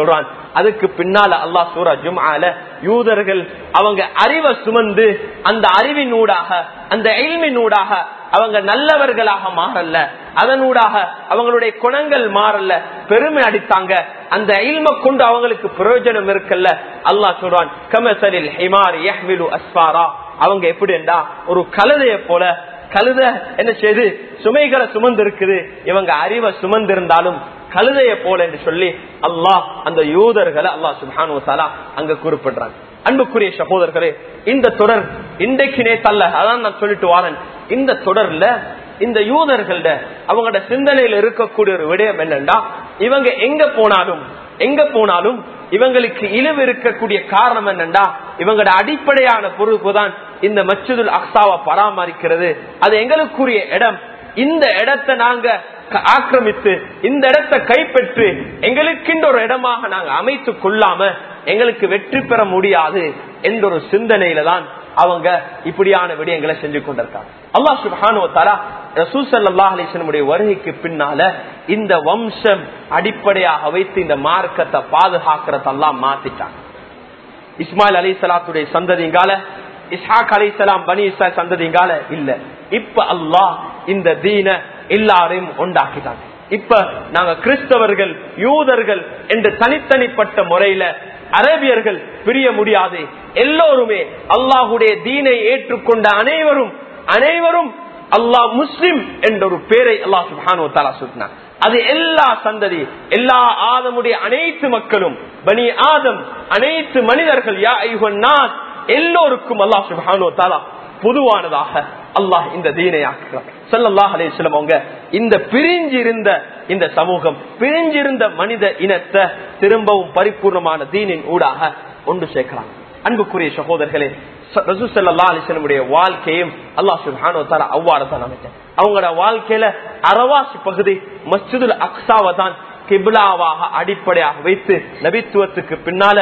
A: அதுக்கு பின்னால அல்லாஹ் சூரா ஜும்ஆல யூதர்கள் அவங்க அறிவை சுமந்து அந்த அறிவினூடாக அந்த எல்மினூடாக அவங்க நல்லவர்களாக மாறல்ல அதனூடாக அவங்களுடைய குணங்கள் மாறல்ல பெருமை அடித்தாங்க அந்த இல்ம கொண்டு அவங்களுக்கு பிரயோஜனம் இருக்கல்ல அல்லாஹ் சொல்றான் கமசலில் ஹிமார் யஹ்மிலு அஸ்பாரா அவங்க எப்படின்னா ஒரு கழுதைய போல கழுத என்ன செய்து சுமைகளை சுமந்து இருக்குது இவங்க அறிவை சுமந்து இருந்தாலும் கழுதைய போல என்று சொல்லி அல்லாஹ் அந்த யூதர்களை அல்லாஹ் சுபானு தாலா அங்க குறிப்பிடுறாங்க அன்புக்குரிய சகோதரர்களே இந்த தொடர் இன்றைக்கு நேத்தல்ல அதான் நான் சொல்லிட்டு வாரேன் இந்த தொடர்ல இந்த யூதர்கள்ட அவங்களோட சிந்தனையில இருக்கக்கூடிய ஒரு விடயம் என்னன்னா இவங்க எங்க போனாலும் எங்க போனாலும் இவங்களுக்கு இழிவு இருக்கக்கூடிய காரணம் என்னண்டா இவங்களோட அடிப்படையான பொறுப்பு தான் இந்த மச்சுதுல் அக்சாவை பராமரிக்கிறது அது எங்களுக்குரிய இடம் இந்த இடத்தை நாங்க க- ஆக்கிரமித்து இந்த இடத்தை கைப்பற்றி எங்களுக்கென்ற ஒரு இடமாக நாங்க அமைத்து கொள்ளாம எங்களுக்கு வெற்றி பெற முடியாது என்ற ஒரு சிந்தனையில தான் அவங்க இப்படியான விடயங்களை செஞ்சு கொண்டிருக்காங்க அல்லாஹ் சுப்ஹானு தாலா ரசூல் ஸல்லல்லாஹு அலைஹி வஸல்லமுடைய வருகைக்கு பின்னால இந்த வம்சம் அடிப்படையாக வைத்து இந்த மார்க்கத்தை பாதுகாக்கிறதெல்லாம் மாத்திட்டாங்க இஸ்மாயில் அலி சலாத்துடைய சந்ததிங்கால இஸ்ஹாக் அலி சலாம் பனி இஸ்ரா சந்ததிங்கால இல்ல இப்ப அல்லாஹ் இந்த தீன எல்லாரையும் உண்டாக்கிட்டாங்க இப்ப நாங்க கிறிஸ்தவர்கள் யூதர்கள் என்று தனித்தனிப்பட்ட முறையில அரேபியர்கள் பிரிய முடியாது எல்லோருமே அல்லாஹுடைய தீனை ஏற்றுக்கொண்ட அனைவரும் அனைவரும் அல்லாஹ் முஸ்லிம் என்ற ஒரு பேரை அல்லாஹ் சுப்ஹானு தாலா சொன்னார் அது எல்லா சந்ததி எல்லா ஆதமுடைய அனைத்து மக்களும் பனி ஆதம் அனைத்து மனிதர்கள் யா ஐயுகன் நாஸ் எல்லோருக்கும் அல்லாஹ் சுப்ஹானு தாலா பொதுவானதாக அல்லாஹ் இந்த தீனை ஆக்குகிறார் ஸல்லல்லாஹு அலைஹி வஸல்லம் அவங்க இந்த பிரிஞ்சிருந்த இந்த சமூகம் பிரிஞ்சிருந்த மனித இனத்தை திரும்பவும் பரிபூர்ணமான தீனின் ஊடாக ஒன்று சேர்க்கிறாங்க அன்புக்குரிய சகோதரர்களே ரசூசல்லாஸ்லமுடைய வாழ்க்கையும் அல்லாஹ் சுபானோ தர அவ்வாறு தான் அமைச்சேன் அவங்களோட வாழ்க்கையில அரவாசி பகுதி மஸ்ஜிதுல் அக்ஸாவை தான் கிபிலாவாக அடிப்படையாக வைத்து நபித்துவத்துக்கு பின்னால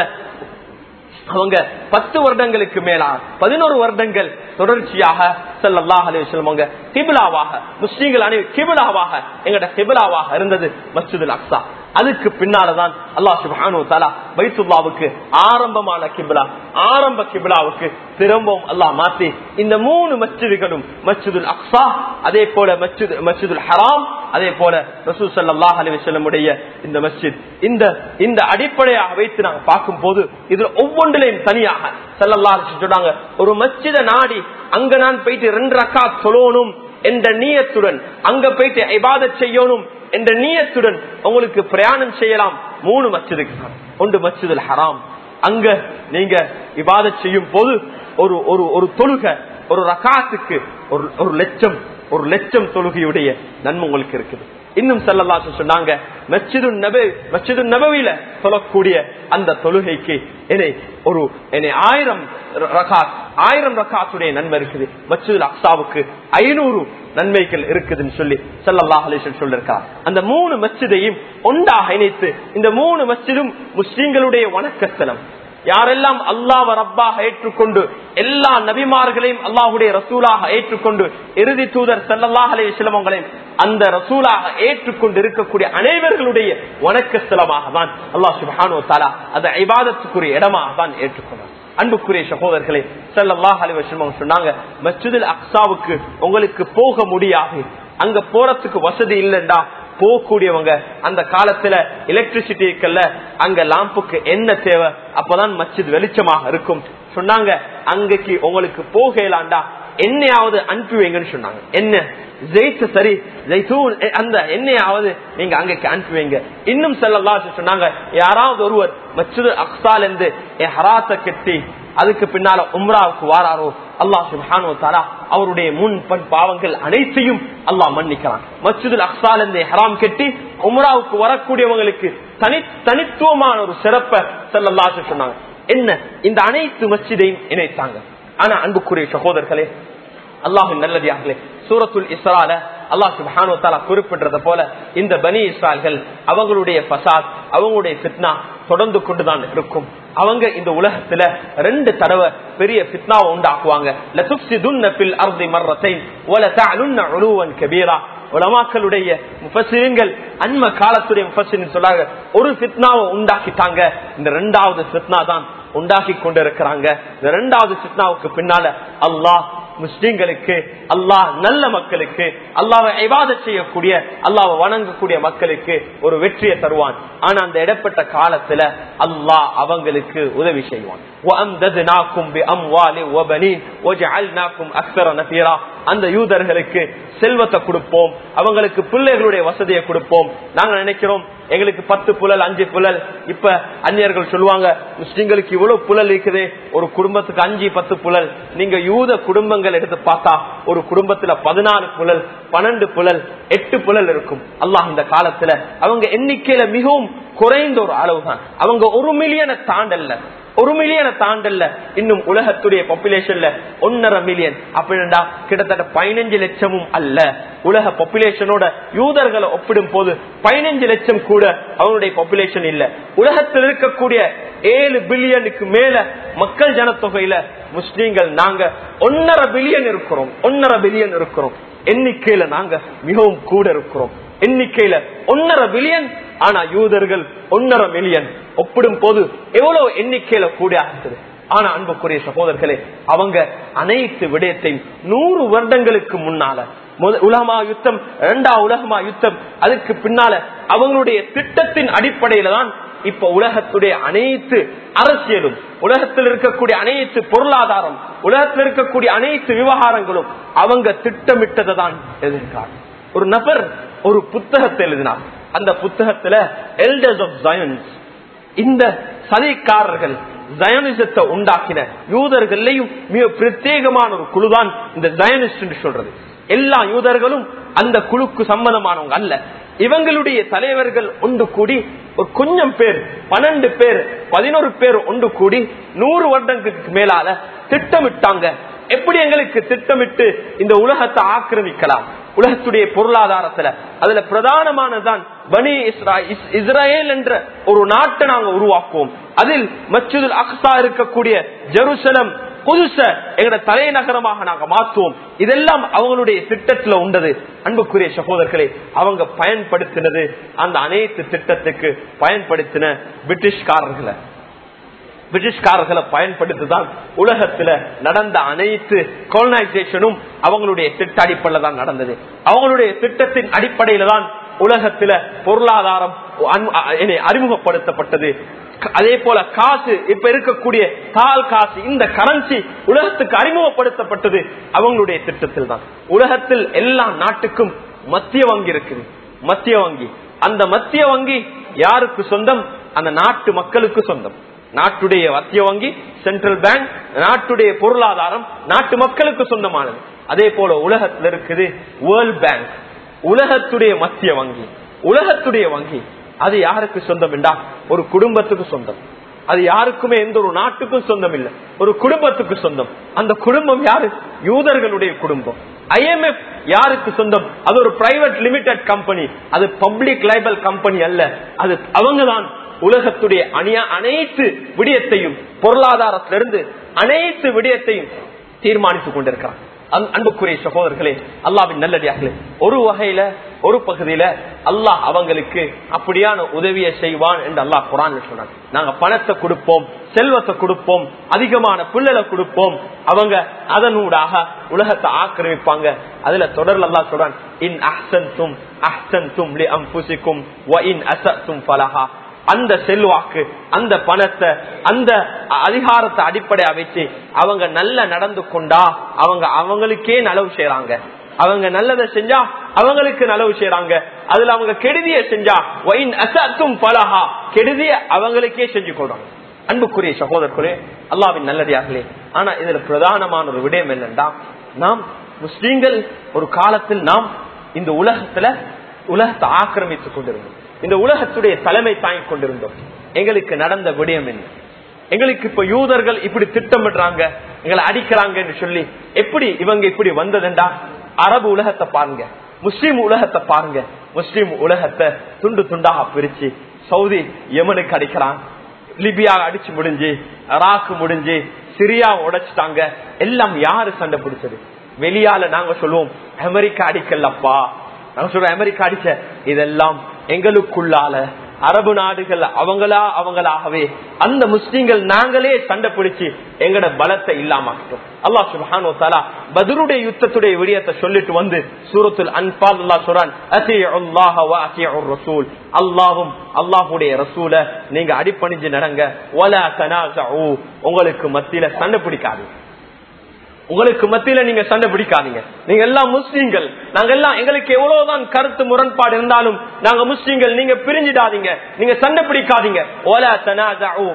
A: அவங்க பத்து வருடங்களுக்கு மேலா பதினோரு வருடங்கள் தொடர்ச்சியாக ஸல்லல்லாஹு அலைஹி வஸல்லம் அவங்க கிபிலாவாக முஸ்லீம்கள் அனைவரும் கிபிலாவாக எங்கட கிபிலாவாக இருந்தது மஸ்ஜிதுல் அக்ஸா அதுக்கு பின்னாலதான் அல்லாஹ் சுப்ஹானஹு வ தஆலா பைத்துல்லாவுக்கு ஆரம்பமான கிபிலா ஆரம்ப கிபிலாவுக்கு திரும்பவும் அல்லாஹ் மாத்தி இந்த மூணு மஸ்ஜிதுகளும் மஸ்ஜிதுல் அக்ஸா அதே போல மஸ்ஜித் மஸ்ஜிதுல் ஹராம் அதே போல ரசூல் ஸல்லல்லாஹு அலைஹி வஸல்லமுடைய இந்த மஸ்ஜித் இந்த இந்த அடிப்படையாக வைத்து நாங்க பார்க்கும் போது இதுல ஒவ்வொன்றிலையும் தனியாக ஸல்லல்லாஹு அலைஹி வஸல்லம் சொன்னாங்க ஒரு மஸ்ஜித நாடி அங்க நான் போயிட்டு ரெண்டு ரக்காத் தொழணும் என்ற நீயத்துடன் அங்க போயிட்டு இபாதத் செய்யணும் என்ற நீயத்துடன் உங்களுக்கு பிரயாணம் செய்யலாம் மூணு மஸ்ஜிதுக்கு ஒன்று மஸ்ஜிதுல் ஹராம் அங்க நீங்க இபாதத் செய்யும் போது ஒரு ஒரு ஒரு தொழுகை ஒரு ரகாத்துக்கு ஒரு ஒரு லட்சம் ஒரு லட்சம் தொழுகையுடைய நன்மை உங்களுக்கு இருக்குது இன்னும் செல்லல்லா சொன்னாங்க மச்சிது நபி மச்சிது நபவியில சொல்லக்கூடிய அந்த தொழுகைக்கு என்னை ஒரு என்னை ஆயிரம் ரகாத் ஆயிரம் ரகாத்துடைய நன்மை இருக்குது மச்சிதுல் அக்சாவுக்கு ஐநூறு நன்மைகள் இருக்குதுன்னு சொல்லி சல்லல்லாஹ் அலிசன் சொல்லிருக்கார் அந்த மூணு மச்சிதையும் ஒன்றாக இணைத்து இந்த மூணு மச்சிதும் முஸ்லிம்களுடைய வணக்கத்தலம் யாரெல்லாம் அல்லாஹ் ரப்பாக ஏற்றுக்கொண்டு எல்லா நபிமார்களையும் அல்லாஹுடைய ரசூலாக ஏற்றுக்கொண்டு இறுதி தூதர் சல்லல்லாஹ் அலைஹி சிலமங்களையும் அந்த ரசூலாக ஏற்றுக்கொண்டு இருக்கக்கூடிய அனைவர்களுடைய வணக்கஸ்தலமாக தான் அல்லாஹ் சுபானோ தாலா அந்த ஐபாதத்துக்குரிய இடமாக தான் ஏற்றுக்கொண்டார் அன்புக்குரிய சகோதரர்களே சல்லல்லாஹ் அலைஹி வஸல்லம் சொன்னாங்க மஸ்ஜிதுல் அக்ஸாவுக்கு உங்களுக்கு போக முடியாது அங்க போறதுக்கு வசதி இல்லைண்டா போகக்கூடியவங்க அந்த காலத்துல எலக்ட்ரிசிட்டி இருக்கல்ல அங்க லாம்புக்கு என்ன தேவை அப்பதான் மஸ்ஜித் வெளிச்சமாக இருக்கும் சொன்னாங்க அங்கக்கு உங்களுக்கு போகலாண்டா என்னையாவது அனுப்பி வைங்கன்னு சொன்னாங்க என்ன ஜெயித்து சரி ஜெய்தூன் அந்த எண்ணெயாவது நீங்க அங்கக்கு அனுப்பி வைங்க இன்னும் செல்லலாம் சொன்னாங்க யாராவது ஒருவர் மச்சிது அக்சால் இருந்து என் ஹராத்தை கட்டி அதுக்கு பின்னால உம்ராவுக்கு வாராரோ அல்லாஹ் சுபானோ தாரா அவருடைய முன் பண் பாவங்கள் அனைத்தையும் அல்லாஹ் மன்னிக்கிறான் மஸ்ஜிதுல் அக்சால் இருந்து ஹராம் கட்டி உம்ராவுக்கு வரக்கூடியவங்களுக்கு தனி தனித்துவமான ஒரு சிறப்பை செல்லல்லா சொன்னாங்க என்ன இந்த அனைத்து மஸ்ஜிதையும் இணைத்தாங்க ஆனா அன்புக்குரிய சகோதரர்களே அல்லாஹின் நல்லதியார்களே சூரத்துல் இஸ்ரால அல்லாஹ் சுபானோ தாலா குறிப்பிட்டத போல இந்த பனி இஸ்ரால்கள் அவங்களுடைய பசாத் அவங்களுடைய பித்னா தொடர்ந்து கொண்டுதான் இருக்கும் அவங்க இந்த உலகத்துல ரெண்டு தடவை பெரிய பித்னாவை உண்டாக்குவாங்க லதுப்சிதுன்ன ஃபில் அர்தி மர்ரத்தைன் வல தஅலுன்ன உலுவன் கபீரா உலமாக்களுடைய முஃபசிரியங்கள் அன்ம காலத்துடைய முஃபசிரின் சொல்லாங்க ஒரு ஃபித்னாவை உண்டாக்கிட்டாங்க இந்த ரெண்டாவது ஃபித்னா தான் உண்டாக்கி கொண்டிருக்கிறாங்க இந்த ரெண்டாவது ஃபித்னாவுக்கு பின்னால அல்லாஹ் முஸ்லிம்களுக்கு அல்லாஹ் நல்ல மக்களுக்கு அல்லாவை ஐவாத செய்யக்கூடிய அல்லாவை வணங்கக்கூடிய மக்களுக்கு ஒரு வெற்றியை தருவான் ஆனா அந்த இடப்பட்ட காலத்துல அல்லாஹ் அவங்களுக்கு உதவி செய்வான் وَأَمْدَدْنَاكُمْ بِأَمْوَالٍ وَبَنِينَ وَجَعَلْنَاكُمْ أَكْثَرَ نَفِيرًا அந்த யூதர்களுக்கு செல்வத்தை கொடுப்போம் அவங்களுக்கு பிள்ளைகளுடைய வசதியை கொடுப்போம் நாங்க நினைக்கிறோம் எங்களுக்கு பத்து புலல் அஞ்சு புலல் இப்ப அந்நியர்கள் சொல்லுவாங்க முஸ்லிம்களுக்கு இவ்வளவு புலல் இருக்குது ஒரு குடும்பத்துக்கு அஞ்சு பத்து புலல் நீங்க யூத குடும்பங்கள் எடுத்து பார்த்தா ஒரு குடும்பத்துல பதினாலு புலல் பன்னெண்டு புலல் எட்டு புலல் இருக்கும் அல்லாஹ் இந்த காலத்துல அவங்க எண்ணிக்கையில மிகவும் குறைந்த ஒரு அளவு தான் அவங்க ஒரு மில்லியனை தாண்டல்ல ஒரு மில்லியனை தாண்டல்ல இன்னும் உலகத்துடைய பாப்புலேஷன்ல ஒன்னரை மில்லியன் அப்படின்னா கிட்டத்தட்ட பதினஞ்சு லட்சமும் அல்ல உலக பாப்புலேஷனோட யூதர்களை ஒப்பிடும் போது பதினஞ்சு லட்சம் கூட அவங்களுடைய பாப்புலேஷன் இல்ல உலகத்தில் இருக்கக்கூடிய ஏழு பில்லியனுக்கு மேல மக்கள் ஜனத்தொகையில முஸ்லீம்கள் நாங்க ஒன்னரை பில்லியன் இருக்கிறோம் ஒன்னரை பில்லியன் இருக்கிறோம் எண்ணிக்கையில நாங்க மிகவும் கூட இருக்கிறோம் எண்ணிக்கையில ஒன்னரை பில்லியன் ஆனா யூதர்கள் ஒன்னரை மில்லியன் ஒப்பிடும் போது எவ்வளவு எண்ணிக்கையில கூட ஆகுது ஆனா அன்புக்குரிய சகோதரர்களே அவங்க அனைத்து விடயத்தையும் நூறு வருடங்களுக்கு முன்னால முத- உலகமா யுத்தம் இரண்டாம் உலகமா யுத்தம் அதுக்கு பின்னால அவங்களுடைய திட்டத்தின் அடிப்படையில தான் இப்ப உலகத்துடைய அனைத்து அரசியலும் உலகத்தில் இருக்கக்கூடிய அனைத்து பொருளாதாரம் உலகத்தில் இருக்கக்கூடிய அனைத்து விவகாரங்களும் அவங்க திட்டமிட்டதை தான் எதிர்க்காங்க ஒரு நபர் ஒரு புத்தகத்தை எழுதினார் அந்த புத்தகத்துல எல்டர்ஸ் ஆஃப் ஜயன்ஸ் இந்த சதிக்காரர்கள் ஜயனிசத்தை உண்டாக்கின யூதர்களையும் மிக பிரத்யேகமான ஒரு குழுதான் இந்த ஜயனிஸ்ட் என்று சொல்றது எல்லா யூதர்களும் அந்த குழுக்கு சம்பந்தமானவங்க அல்ல இவங்களுடைய தலைவர்கள் ஒன்று கூடி ஒரு கொஞ்சம் பேர் பன்னெண்டு பேர் பதினோரு பேர் ஒன்று கூடி நூறு வருடங்களுக்கு மேலால திட்டமிட்டாங்க எப்படி எங்களுக்கு திட்டமிட்டு இந்த உலகத்தை ஆக்கிரமிக்கலாம் உலகத்துடைய பொருளாதாரத்துல அதுல பிரதானமானதான் பனி இஸ்ரா இஸ்- இஸ்ரேல் என்ற ஒரு நாட்டை நாங்க உருவாக்குவோம் அதில் மச்சுதுல் அக்ஸா இருக்கக்கூடிய ஜெருசலம் புதுச எங்கட தலைநகரமாக நாங்க மாற்றுவோம் இதெல்லாம் அவங்களுடைய திட்டத்துல உண்டது அன்புக்குரிய சகோதரர்களே அவங்க பயன்படுத்தினது அந்த அனைத்து திட்டத்துக்கு பயன்படுத்தின பிரிட்டிஷ்காரர்களை பிரிட்டிஷ்காரர்களை பயன்படுத்திதான் உலகத்துல நடந்த அனைத்து கொலனைசேஷனும் அவங்களுடைய திட்ட அடிப்படையில தான் நடந்தது அவங்களுடைய திட்டத்தின் அடிப்படையில தான் உலகத்துல பொருளாதாரம் அன்- அ- என்ன, அறிமுகப்படுத்தப்பட்டது க- அதே போல காசு இப்ப இருக்கக்கூடிய தால் காசு இந்த கரன்சி உலகத்துக்கு அறிமுகப்படுத்தப்பட்டது அவங்களுடைய திட்டத்தில் தான் உலகத்தில் எல்லா நாட்டுக்கும் மத்திய வங்கி இருக்குது மத்திய வங்கி அந்த மத்திய வங்கி யாருக்கு சொந்தம் அந்த நாட்டு மக்களுக்கு சொந்தம் நாட்டுடைய மத்திய வங்கி சென்ட்ரல் பேங்க் நாட்டுடைய பொருளாதாரம் நாட்டு மக்களுக்கு சொந்தமானது அதே போல உலகத்தில் இருக்குது வேர்ல்ட் பேங்க் உலகத்துடைய மத்திய வங்கி உலகத்துடைய வங்கி அது யாருக்கு சொந்தம் என்றா ஒரு குடும்பத்துக்கு சொந்தம் அது யாருக்குமே எந்த ஒரு நாட்டுக்கும் சொந்தம் இல்ல ஒரு குடும்பத்துக்கு சொந்தம் அந்த குடும்பம் யாரு யூதர்களுடைய குடும்பம் ஐஎம்எஃப் யாருக்கு சொந்தம் அது ஒரு பிரைவேட் லிமிடெட் கம்பெனி அது பப்ளிக் லைபல் கம்பெனி அல்ல அது அவங்கதான் உலகத்துடைய அணியா அனைத்து விடயத்தையும் பொருளாதாரத்திலிருந்து அனைத்து விடயத்தையும் தீர்மானித்துக் கொண்டிருக்கிறான் அன்- அன்புக்குரிய சகோதரர்களே அல்லாவின் நல்லடியார்களே ஒரு வகையில ஒரு பகுதியில அல்லாஹ் அவங்களுக்கு அப்படியான உதவியை செய்வான் என்று அல்லாஹ் குரான் சொன்னான் நாங்க பணத்தை கொடுப்போம் செல்வத்தை கொடுப்போம் அதிகமான பிள்ளைகளை கொடுப்போம் அவங்க அதனூடாக உலகத்தை ஆக்கிரமிப்பாங்க அதுல தொடர்ல அல்லாஹ் சொல்றான் இன் அஹ்சன் தும் அஹ்சன் தும் லி அம்புசிக்கும் வ இன் அசத்தும் பலஹா அந்த செல்வாக்கு அந்த பணத்தை அந்த அதிகாரத்தை அடிப்படையா வச்சு அவங்க நல்ல நடந்து கொண்டா அவங்க அவங்களுக்கே நலவு செய்யறாங்க அவங்க நல்லதை செஞ்சா அவங்களுக்கு நலவு செய்யறாங்க அதுல அவங்க கெடுதிய செஞ்சா ஒயின் அசத்தும் பலஹா கெடுதிய அவங்களுக்கே செஞ்சு கொள்றாங்க அன்புக்குரிய சகோதரர்களே அல்லாவின் நல்லடியார்களே ஆனா இதுல பிரதானமான ஒரு விடயம் என்னன்னா நாம் முஸ்லீம்கள் ஒரு காலத்தில் நாம் இந்த உலகத்துல உலகத்தை ஆக்கிரமித்துக் கொண்டிருந்தோம் இந்த உலகத்துடைய தலைமை தாங்கிக் கொண்டிருந்தோம் எங்களுக்கு நடந்த விடயம் என்ன எங்களுக்கு இப்ப யூதர்கள் இப்படி திட்டமிடுறாங்க எங்களை அடிக்கிறாங்க என்று சொல்லி எப்படி இவங்க இப்படி வந்ததுண்டா அரபு உலகத்தை பாருங்க முஸ்லீம் உலகத்தை பாருங்க முஸ்லீம் உலகத்தை துண்டு துண்டாக பிரிச்சு சவுதி யமனுக்கு அடிக்கிறான் லிபியா அடிச்சு முடிஞ்சு அராக்கு முடிஞ்சு சிரியா உடைச்சிட்டாங்க எல்லாம் யாரு சண்டை பிடிச்சது வெளியால நாங்க சொல்லுவோம் அமெரிக்கா அடிக்கலப்பா நாங்க சொல்றோம் அமெரிக்கா அடிச்ச இதெல்லாம் எங்களுக்குள்ளால அரபு நாடுகள் அவங்களா அவங்களாகவே அந்த முஸ்லீம்கள் நாங்களே சண்டை பிடிச்சு எங்கட பலத்தை இல்லாமட்டோம் அல்லாஹ் சுபஹானு தாலா பதருடைய யுத்தத்துடைய விடயத்தை சொல்லிட்டு வந்து சூரத்துல் அன்பால் அல்லாஹ் சொல்றான் அல்லாஹ் ரசூல் அல்லாஹும் அல்லாஹுடைய ரசூல நீங்க அடிப்பணிஞ்சு நடங்க ஒலா தனாசு உங்களுக்கு மத்தியில சண்டை பிடிக்காது உங்களுக்கு மத்தியில நீங்க சண்டை பிடிக்காதீங்க நீங்க எல்லாம் முஸ்லீம்கள் நாங்க எல்லாம் எங்களுக்கு எவ்வளவுதான் கருத்து முரண்பாடு இருந்தாலும் நாங்க முஸ்லீம்கள் நீங்க பிரிஞ்சிடாதீங்க நீங்க சண்டை பிடிக்காதீங்க ஓலா தனாசு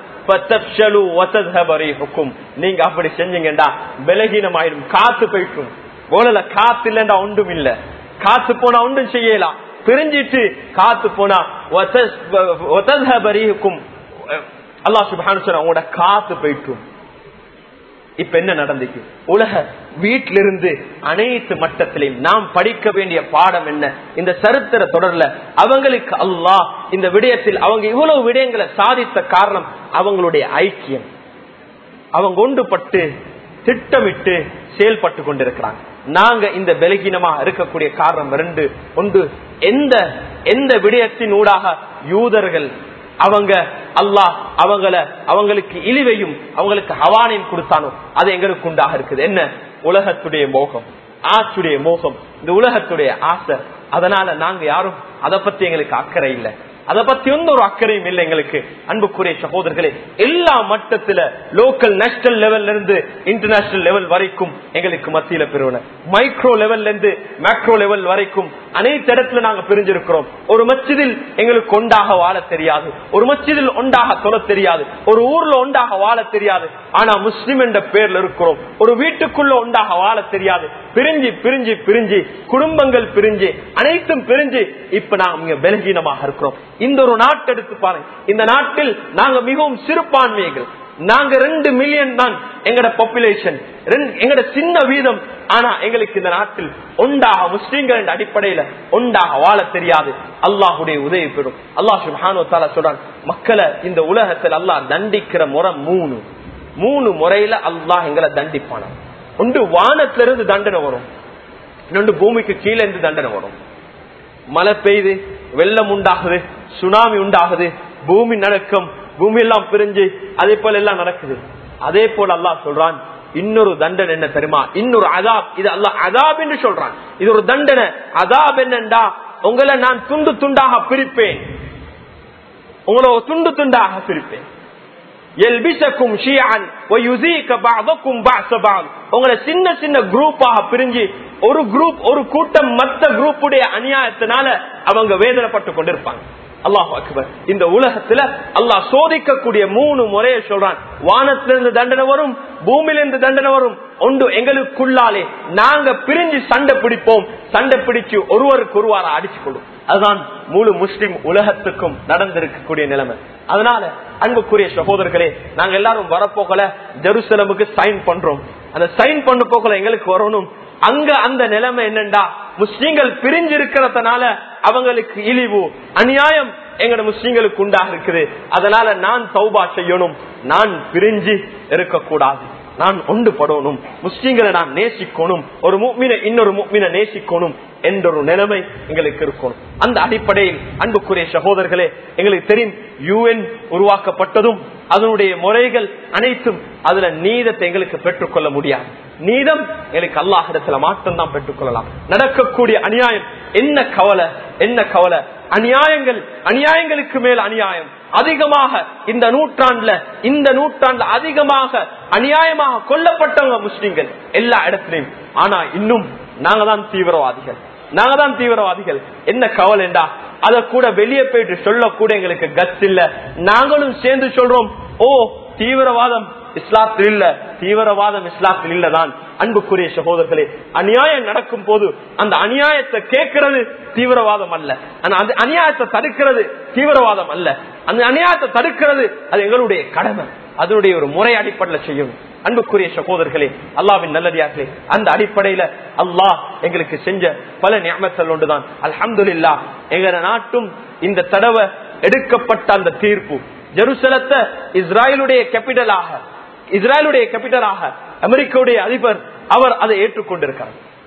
A: நீங்க அப்படி செஞ்சீங்கடா பலகீனமாயிடும் காத்து போயிட்டும் ஓலல காத்து இல்லண்டா ஒன்றும் இல்ல காத்து போனா ஒன்றும் செய்யலாம் பிரிஞ்சிட்டு காத்து போனா அல்லா சுபானு உங்களோட காத்து போயிட்டும் இப்ப என்ன நடந்துச்சு உலக வீட்டிலிருந்து அனைத்து மட்டத்திலையும் நாம் படிக்க வேண்டிய பாடம் என்ன இந்த சரித்திர தொடர்ல அவங்களுக்கு அல்லாஹ் இந்த விடயத்தில் அவங்க இவ்வளவு விடயங்களை சாதித்த காரணம் அவங்களுடைய ஐக்கியம் அவங்க ஒன்றுபட்டு திட்டமிட்டு செயல்பட்டு கொண்டிருக்கிறாங்க நாங்க இந்த பலகீனமா இருக்கக்கூடிய காரணம் ரெண்டு ஒன்று எந்த எந்த விடயத்தின் ஊடாக யூதர்கள் அவங்க அல்லாஹ் அவங்கள அவங்களுக்கு இழிவையும் அவங்களுக்கு ஹவானையும் கொடுத்தானோ அது எங்களுக்கு உண்டாக இருக்குது என்ன உலகத்துடைய மோகம் ஆச்சுடைய மோகம் இந்த உலகத்துடைய ஆசை அதனால நாங்க யாரும் அதை பத்தி எங்களுக்கு அக்கறை இல்லை அதை பத்தி எந்த ஒரு அக்கறையும் இல்லை எங்களுக்கு அன்புக்குரிய சகோதரர்களே எல்லா மட்டத்துல லோக்கல் நேஷனல் லெவல்ல இருந்து இன்டர்நேஷனல் லெவல் வரைக்கும் எங்களுக்கு மத்தியில பெறுவன மைக்ரோ லெவல்ல இருந்து மேக்ரோ லெவல் வரைக்கும் அனைத்து இடத்துல நாங்க பிரிஞ்சிருக்கிறோம் ஒரு மச்சிதில் எங்களுக்கு ஒன்றாக வாழ தெரியாது ஒரு மச்சிதில் ஒன்றாக தொலை தெரியாது ஒரு ஊர்ல ஒன்றாக வாழ தெரியாது ஆனா முஸ்லிம் என்ற பேர்ல இருக்கிறோம் ஒரு வீட்டுக்குள்ள ஒன்றாக வாழ தெரியாது பிரிஞ்சு பிரிஞ்சு பிரிஞ்சு குடும்பங்கள் பிரிஞ்சு அனைத்தும் பிரிஞ்சு இப்ப நாங்க பலகீனமாக இருக்கிறோம் இந்த ஒரு நாட்டை எடுத்து பாருங்க இந்த நாட்டில் நாங்க மிகவும் சிறுபான்மைகள் நாங்க ரெண்டு மில்லியன் தான் எங்கட பாப்புலேஷன் எங்கட சின்ன வீதம் ஆனா எங்களுக்கு இந்த நாட்டில் ஒன்றாக முஸ்லீம்கள் என்ற அடிப்படையில ஒன்றாக வாழ தெரியாது அல்லாஹுடைய உதவி பெறும் அல்லாஹ் சுபானோ தாலா சொல்றான் மக்களை இந்த உலகத்தில் அல்லாஹ் தண்டிக்கிற முறை மூணு மூணு முறையில அல்லாஹ் எங்களை தண்டிப்பான ஒன்று வானத்திலிருந்து தண்டனை வரும் இன்னொன்று பூமிக்கு கீழே இருந்து தண்டனை வரும் மழை பெய்யுது வெள்ளம் உண்டாகுது சுனாமி உண்டாகுது பூமி நடக்கும் பூமி எல்லாம் பிரிஞ்சு அதே போல எல்லாம் நடக்குது அதே போல அல்லாஹ் சொல்றான் இன்னொரு தண்டனை என்ன தெரியுமா இன்னொரு அதாப் இது அல்லாஹ் அதாப் என்று சொல்றான் இது ஒரு தண்டனை அதாப் என்னண்டா உங்களை நான் துண்டு துண்டாக பிரிப்பேன் உங்களை ஒரு துண்டு துண்டாக பிரிப்பேன் எல்பிசக்கும் ஷியான் உங்களை சின்ன சின்ன குரூப்பாக பிரிஞ்சு ஒரு குரூப் ஒரு கூட்டம் மத்த குரூப்புடைய அநியாயத்தினால அவங்க வேதனைப்பட்டு கொண்டிருப்பாங்க அல்லாஹ் அக்பர் இந்த உலகத்துல அல்லாஹ் சோதிக்கக்கூடிய மூணு முறையை சொல்றான் வானத்திலிருந்து தண்டனை வரும் பூமியிலிருந்து தண்டனை வரும் ஒன்று எங்களுக்குள்ளாலே நாங்க பிரிஞ்சு சண்டை பிடிப்போம் சண்டை பிடிச்சு ஒருவருக்கு ஒருவார அடிச்சு கொள்ளும் அதுதான் முழு முஸ்லிம் உலகத்துக்கும் நடந்திருக்கக்கூடிய நிலைமை அதனால அன்புக்குரிய சகோதரர்களே நாங்க எல்லாரும் வரப்போகல ஜெருசலமுக்கு சைன் பண்றோம் அந்த சைன் பண்ண போகல எங்களுக்கு வரணும் அங்க அந்த நிலைமை என்னண்டா முஸ்லீம்கள் பிரிஞ்சு இருக்கிறதுனால அவங்களுக்கு இழிவு அநியாயம் எங்கட முஸ்லீம்களுக்கு உண்டாக இருக்குது அதனால நான் தௌபா செய்யணும் நான் பிரிஞ்சு இருக்கக்கூடாது நான் ஒன்றுபடணும் முஸ்லீம்களை நான் நேசிக்கணும் ஒரு முக்மின இன்னொரு முக்மின நேசிக்கணும் என்ற ஒரு நிலைமை எங்களுக்கு இருக்கணும் அந்த அடிப்படையில் அன்புக்குரிய சகோதரர்களே எங்களுக்கு தெரியும் யூஎன் உருவாக்கப்பட்டதும் அதனுடைய முறைகள் அனைத்தும் அதுல நீதத்தை எங்களுக்கு பெற்றுக்கொள்ள முடியாது நீதம் எங்களுக்கு அல்லாஹிடத்துல மாற்றம் தான் பெற்றுக்கொள்ளலாம் நடக்கக்கூடிய அநியாயம் என்ன கவலை என்ன கவலை அநியாயங்கள் அநியாயங்களுக்கு மேல் அநியாயம் அதிகமாக இந்த நூற்றாண்டுல இந்த நூற்றாண்டுல அதிகமாக அநியாயமாக கொல்லப்பட்டவங்க முஸ்லிம்கள் எல்லா இடத்திலையும் ஆனா இன்னும் நாங்க தான் தீவிரவாதிகள் நாங்க தான் தீவிரவாதிகள் என்ன கவலைண்டா அத கூட வெளியே போயிட்டு சொல்லக்கூட எங்களுக்கு கட்ஸ் இல்ல நாங்களும் சேர்ந்து சொல்றோம் ஓ தீவிரவாதம் இஸ்லாத்தில் இல்ல தீவிரவாதம் இஸ்லாத்தில் இல்லதான் அன்புக்குரிய சகோதரர்களே அநியாயம் நடக்கும் போது அந்த அநியாயத்தை கேட்கிறது தீவிரவாதம் அல்ல அந்த அநியாயத்தை தடுக்கிறது தீவிரவாதம் அல்ல அந்த அநியாயத்தை தடுக்கிறது அது எங்களுடைய கடமை அதனுடைய ஒரு முறை அடிப்படையில் செய்யும் அன்புக்குரிய சகோதரர்களே அல்லாவின் நல்லடியார்களே அந்த அடிப்படையில அல்லாஹ் எங்களுக்கு செஞ்ச பல ஞாபகங்கள் ஒன்றுதான் அல்ஹம்துல்லா எங்க நாட்டும் இந்த தடவை எடுக்கப்பட்ட அந்த தீர்ப்பு ஜெருசலத்தை இஸ்ராயலுடைய கேபிட்டலாக இஸ்ராயலுடைய கேபிட்டலாக அமெரிக்காவுடைய அதிபர் அவர் அதை ஏற்றுக்கொண்டிருக்கிறார்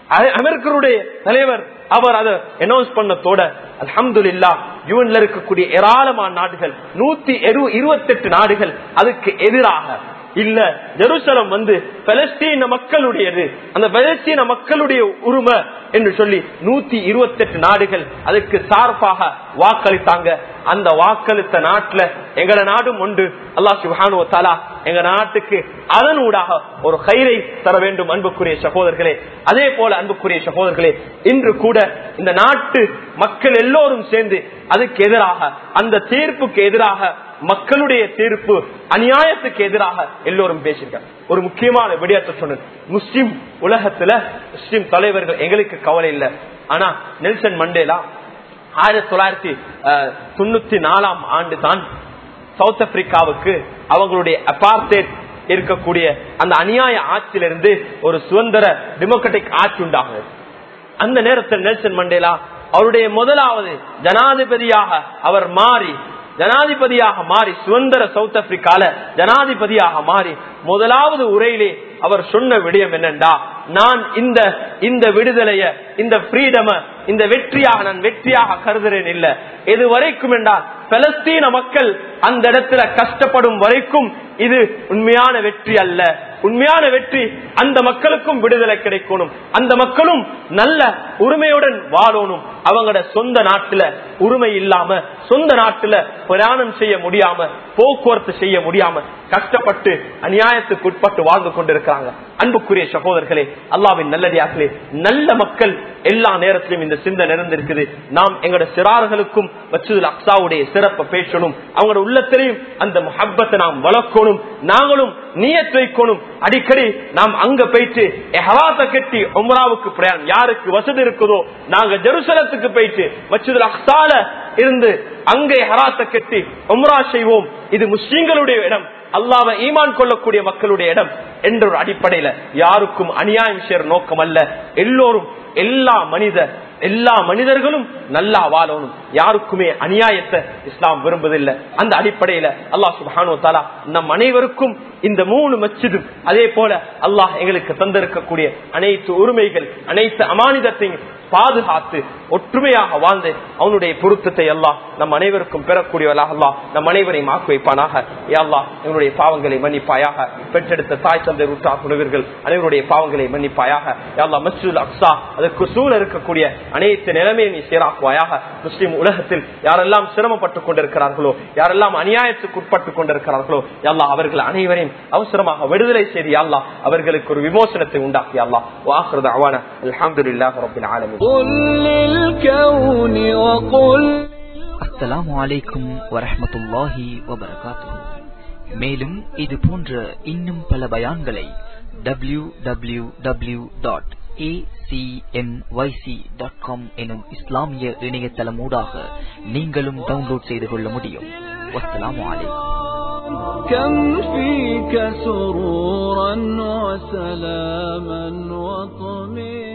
A: அமெரிக்கருடைய தலைவர் அவர் அதை அனௌன்ஸ் பண்ணத்தோட அல்ஹம்துலில்லா யூஎன்ல இருக்கக்கூடிய ஏராளமான நாடுகள் நூத்தி இருபத்தி எட்டு நாடுகள் அதுக்கு எதிராக இல்ல ஜெருசலம் வந்து பலஸ்தீன மக்களுடையது அந்த பலஸ்தீன மக்களுடைய உரிமை என்று சொல்லி நூத்தி இருபத்தி எட்டு நாடுகள் அதுக்கு சார்பாக வாக்களித்தாங்க அந்த வாக்களித்த நாட்டுல எங்கட நாடும் உண்டு அல்லாஹ் சுபானு தாலா எங்க நாட்டுக்கு அதனூடாக ஒரு கயிறை தர வேண்டும் அன்புக்குரிய சகோதரர்களே அதே போல அன்புக்குரிய சகோதரர்களே இன்று கூட இந்த நாட்டு மக்கள் எல்லோரும் சேர்ந்து அதுக்கு எதிராக அந்த தீர்ப்புக்கு எதிராக மக்களுடைய தீர்ப்பு அநியாயத்துக்கு எதிராக எல்லோரும் பேசியிருக்காங்க ஒரு முக்கியமான விடயத்தை சொன்னது முஸ்லிம் உலகத்துல முஸ்லிம் தலைவர்கள் எங்களுக்கு கவலை இல்லை ஆனா நெல்சன் மண்டேலா ஆயிரத்தி தொள்ளாயிரத்தி தொண்ணூத்தி நாலாம் ஆண்டு தான் சவுத் ஆப்பிரிக்காவுக்கு அவங்களுடைய அபார்டேட் இருக்கக்கூடிய அந்த அநியாய ஆட்சியிலிருந்து ஒரு சுதந்திர டெமோக்ராட்டிக் ஆட்சி உண்டாகுது அந்த நேரத்தில் நெல்சன் மண்டேலா அவருடைய முதலாவது ஜனாதிபதியாக அவர் மாறி ஜனாதிபதியாக மாறி சுதந்திர சவுத் ஆப்பிரிக்கால ஜனாதிபதியாக மாறி முதலாவது உரையிலே அவர் சொன்ன விடயம் என்னண்டா நான் இந்த இந்த விடுதலைய இந்த ஃப்ரீடம இந்த வெற்றியாக நான் வெற்றியாக கருதுறேன் இல்ல எது வரைக்கும் என்றால் பலஸ்தீன மக்கள் அந்த இடத்துல கஷ்டப்படும் வரைக்கும் இது உண்மையான வெற்றி அல்ல உண்மையான வெற்றி அந்த மக்களுக்கும் விடுதலை கிடைக்கணும் அந்த மக்களும் நல்ல உரிமையுடன் வாழணும் அவங்களோட சொந்த நாட்டுல உரிமை இல்லாம சொந்த நாட்டுல பிரயாணம் செய்ய முடியாம போக்குவரத்து செய்ய முடியாம கஷ்டப்பட்டு அநியாயத்துக்கு உட்பட்டு வாழ்ந்து கொண்டிருக்கிறாங்க அன்புக்குரிய சகோதரர்களே அல்லாவின் நல்லடியார்களே நல்ல மக்கள் எல்லா நேரத்திலும் இந்த சிந்தை நிறைந்திருக்குது நாம் எங்களோட சிறார்களுக்கும் மசூதுல் அக்சாவுடைய சிறப்பை பேசணும் அவங்களோட உள்ளத்திலையும் அந்த முஹப்பத்தை நாம் வளர்க்கணும் நாங்களும் நீயத் வைக்கணும் அடிக்கடி நாம் அங்க போயிட்டு எஹராத்த கட்டி உம்ராவுக்கு பிரயாணம் யாருக்கு வசதி இருக்குதோ நாங்க ஜெருசலத்துக்கு போயிட்டு மசூதுல் அக்சால இருந்து அங்கே ஹராத்த கட்டி உம்ரா செய்வோம் இது முஸ்லீம்களுடைய இடம் அல்லாவை ஈமான் கொள்ளக்கூடிய மக்களுடைய இடம் என்ற ஒரு அடிப்படையில யாருக்கும் அநியாயம் செய்யற நோக்கம் அல்ல எல்லோரும் எல்லா மனித எல்லா மனிதர்களும் நல்லா வாழணும் யாருக்குமே அநியாயத்தை இஸ்லாம் விரும்புவதில்லை அந்த அடிப்படையில அல்லாஹ் சுபானு தாலா நம் அனைவருக்கும் இந்த மூணு மச்சிதும் அதே போல அல்லாஹ் எங்களுக்கு தந்திருக்கக்கூடிய அனைத்து உரிமைகள் அனைத்து அமானிதத்தையும் பாதுகாத்து ஒற்றுமையாக வாழ்ந்து அவனுடைய பொருத்தத்தை எல்லாம் நம் அனைவருக்கும் பெறக்கூடியவர்களாக அல்லா நம் அனைவரையும் ஆக்கு வைப்பானாக யாழ்லா எங்களுடைய பாவங்களை மன்னிப்பாயாக பெற்றெடுத்த தாய் தந்தை உற்றா குழுவர்கள் அனைவருடைய பாவங்களை மன்னிப்பாயாக யாழ்லா மசூல் அக்ஸா அதற்கு சூழ இருக்கக்கூடிய அனைத்து நிலைமையை நீ சீராக்குவாயாக முஸ்லிம் உலகத்தில் யாரெல்லாம் சிரமப்பட்டுக் கொண்டிருக்கிறார்களோ யாரெல்லாம் அநியாயத்துக்கு உட்பட்டுக் கொண்டிருக்கிறார்களோ யாழ்லா அவர்கள் அனைவரையும் அவசரமாக விடுதலை செய்து யாழ்லா அவர்களுக்கு ஒரு விமோசனத்தை உண்டாக்கி அல்லா வாக்குறது அவான அலமதுல்லாஹ் ரபின் ஆலமி
B: அஸ்ஸலாமு அலைக்கும் வரஹமத்துல்லாஹி வபரகாத்துஹு மேலும் இது போன்ற இன்னும் பல பயான்களை W W W dot acmyc.com எனும் இஸ்லாமிய இணையதளமூடாக நீங்களும் டவுன்லோட் செய்து கொள்ள முடியும் வஸ்ஸலாமு அலைக்கும்
C: كم فيك سرورا وسلاما وطمئنا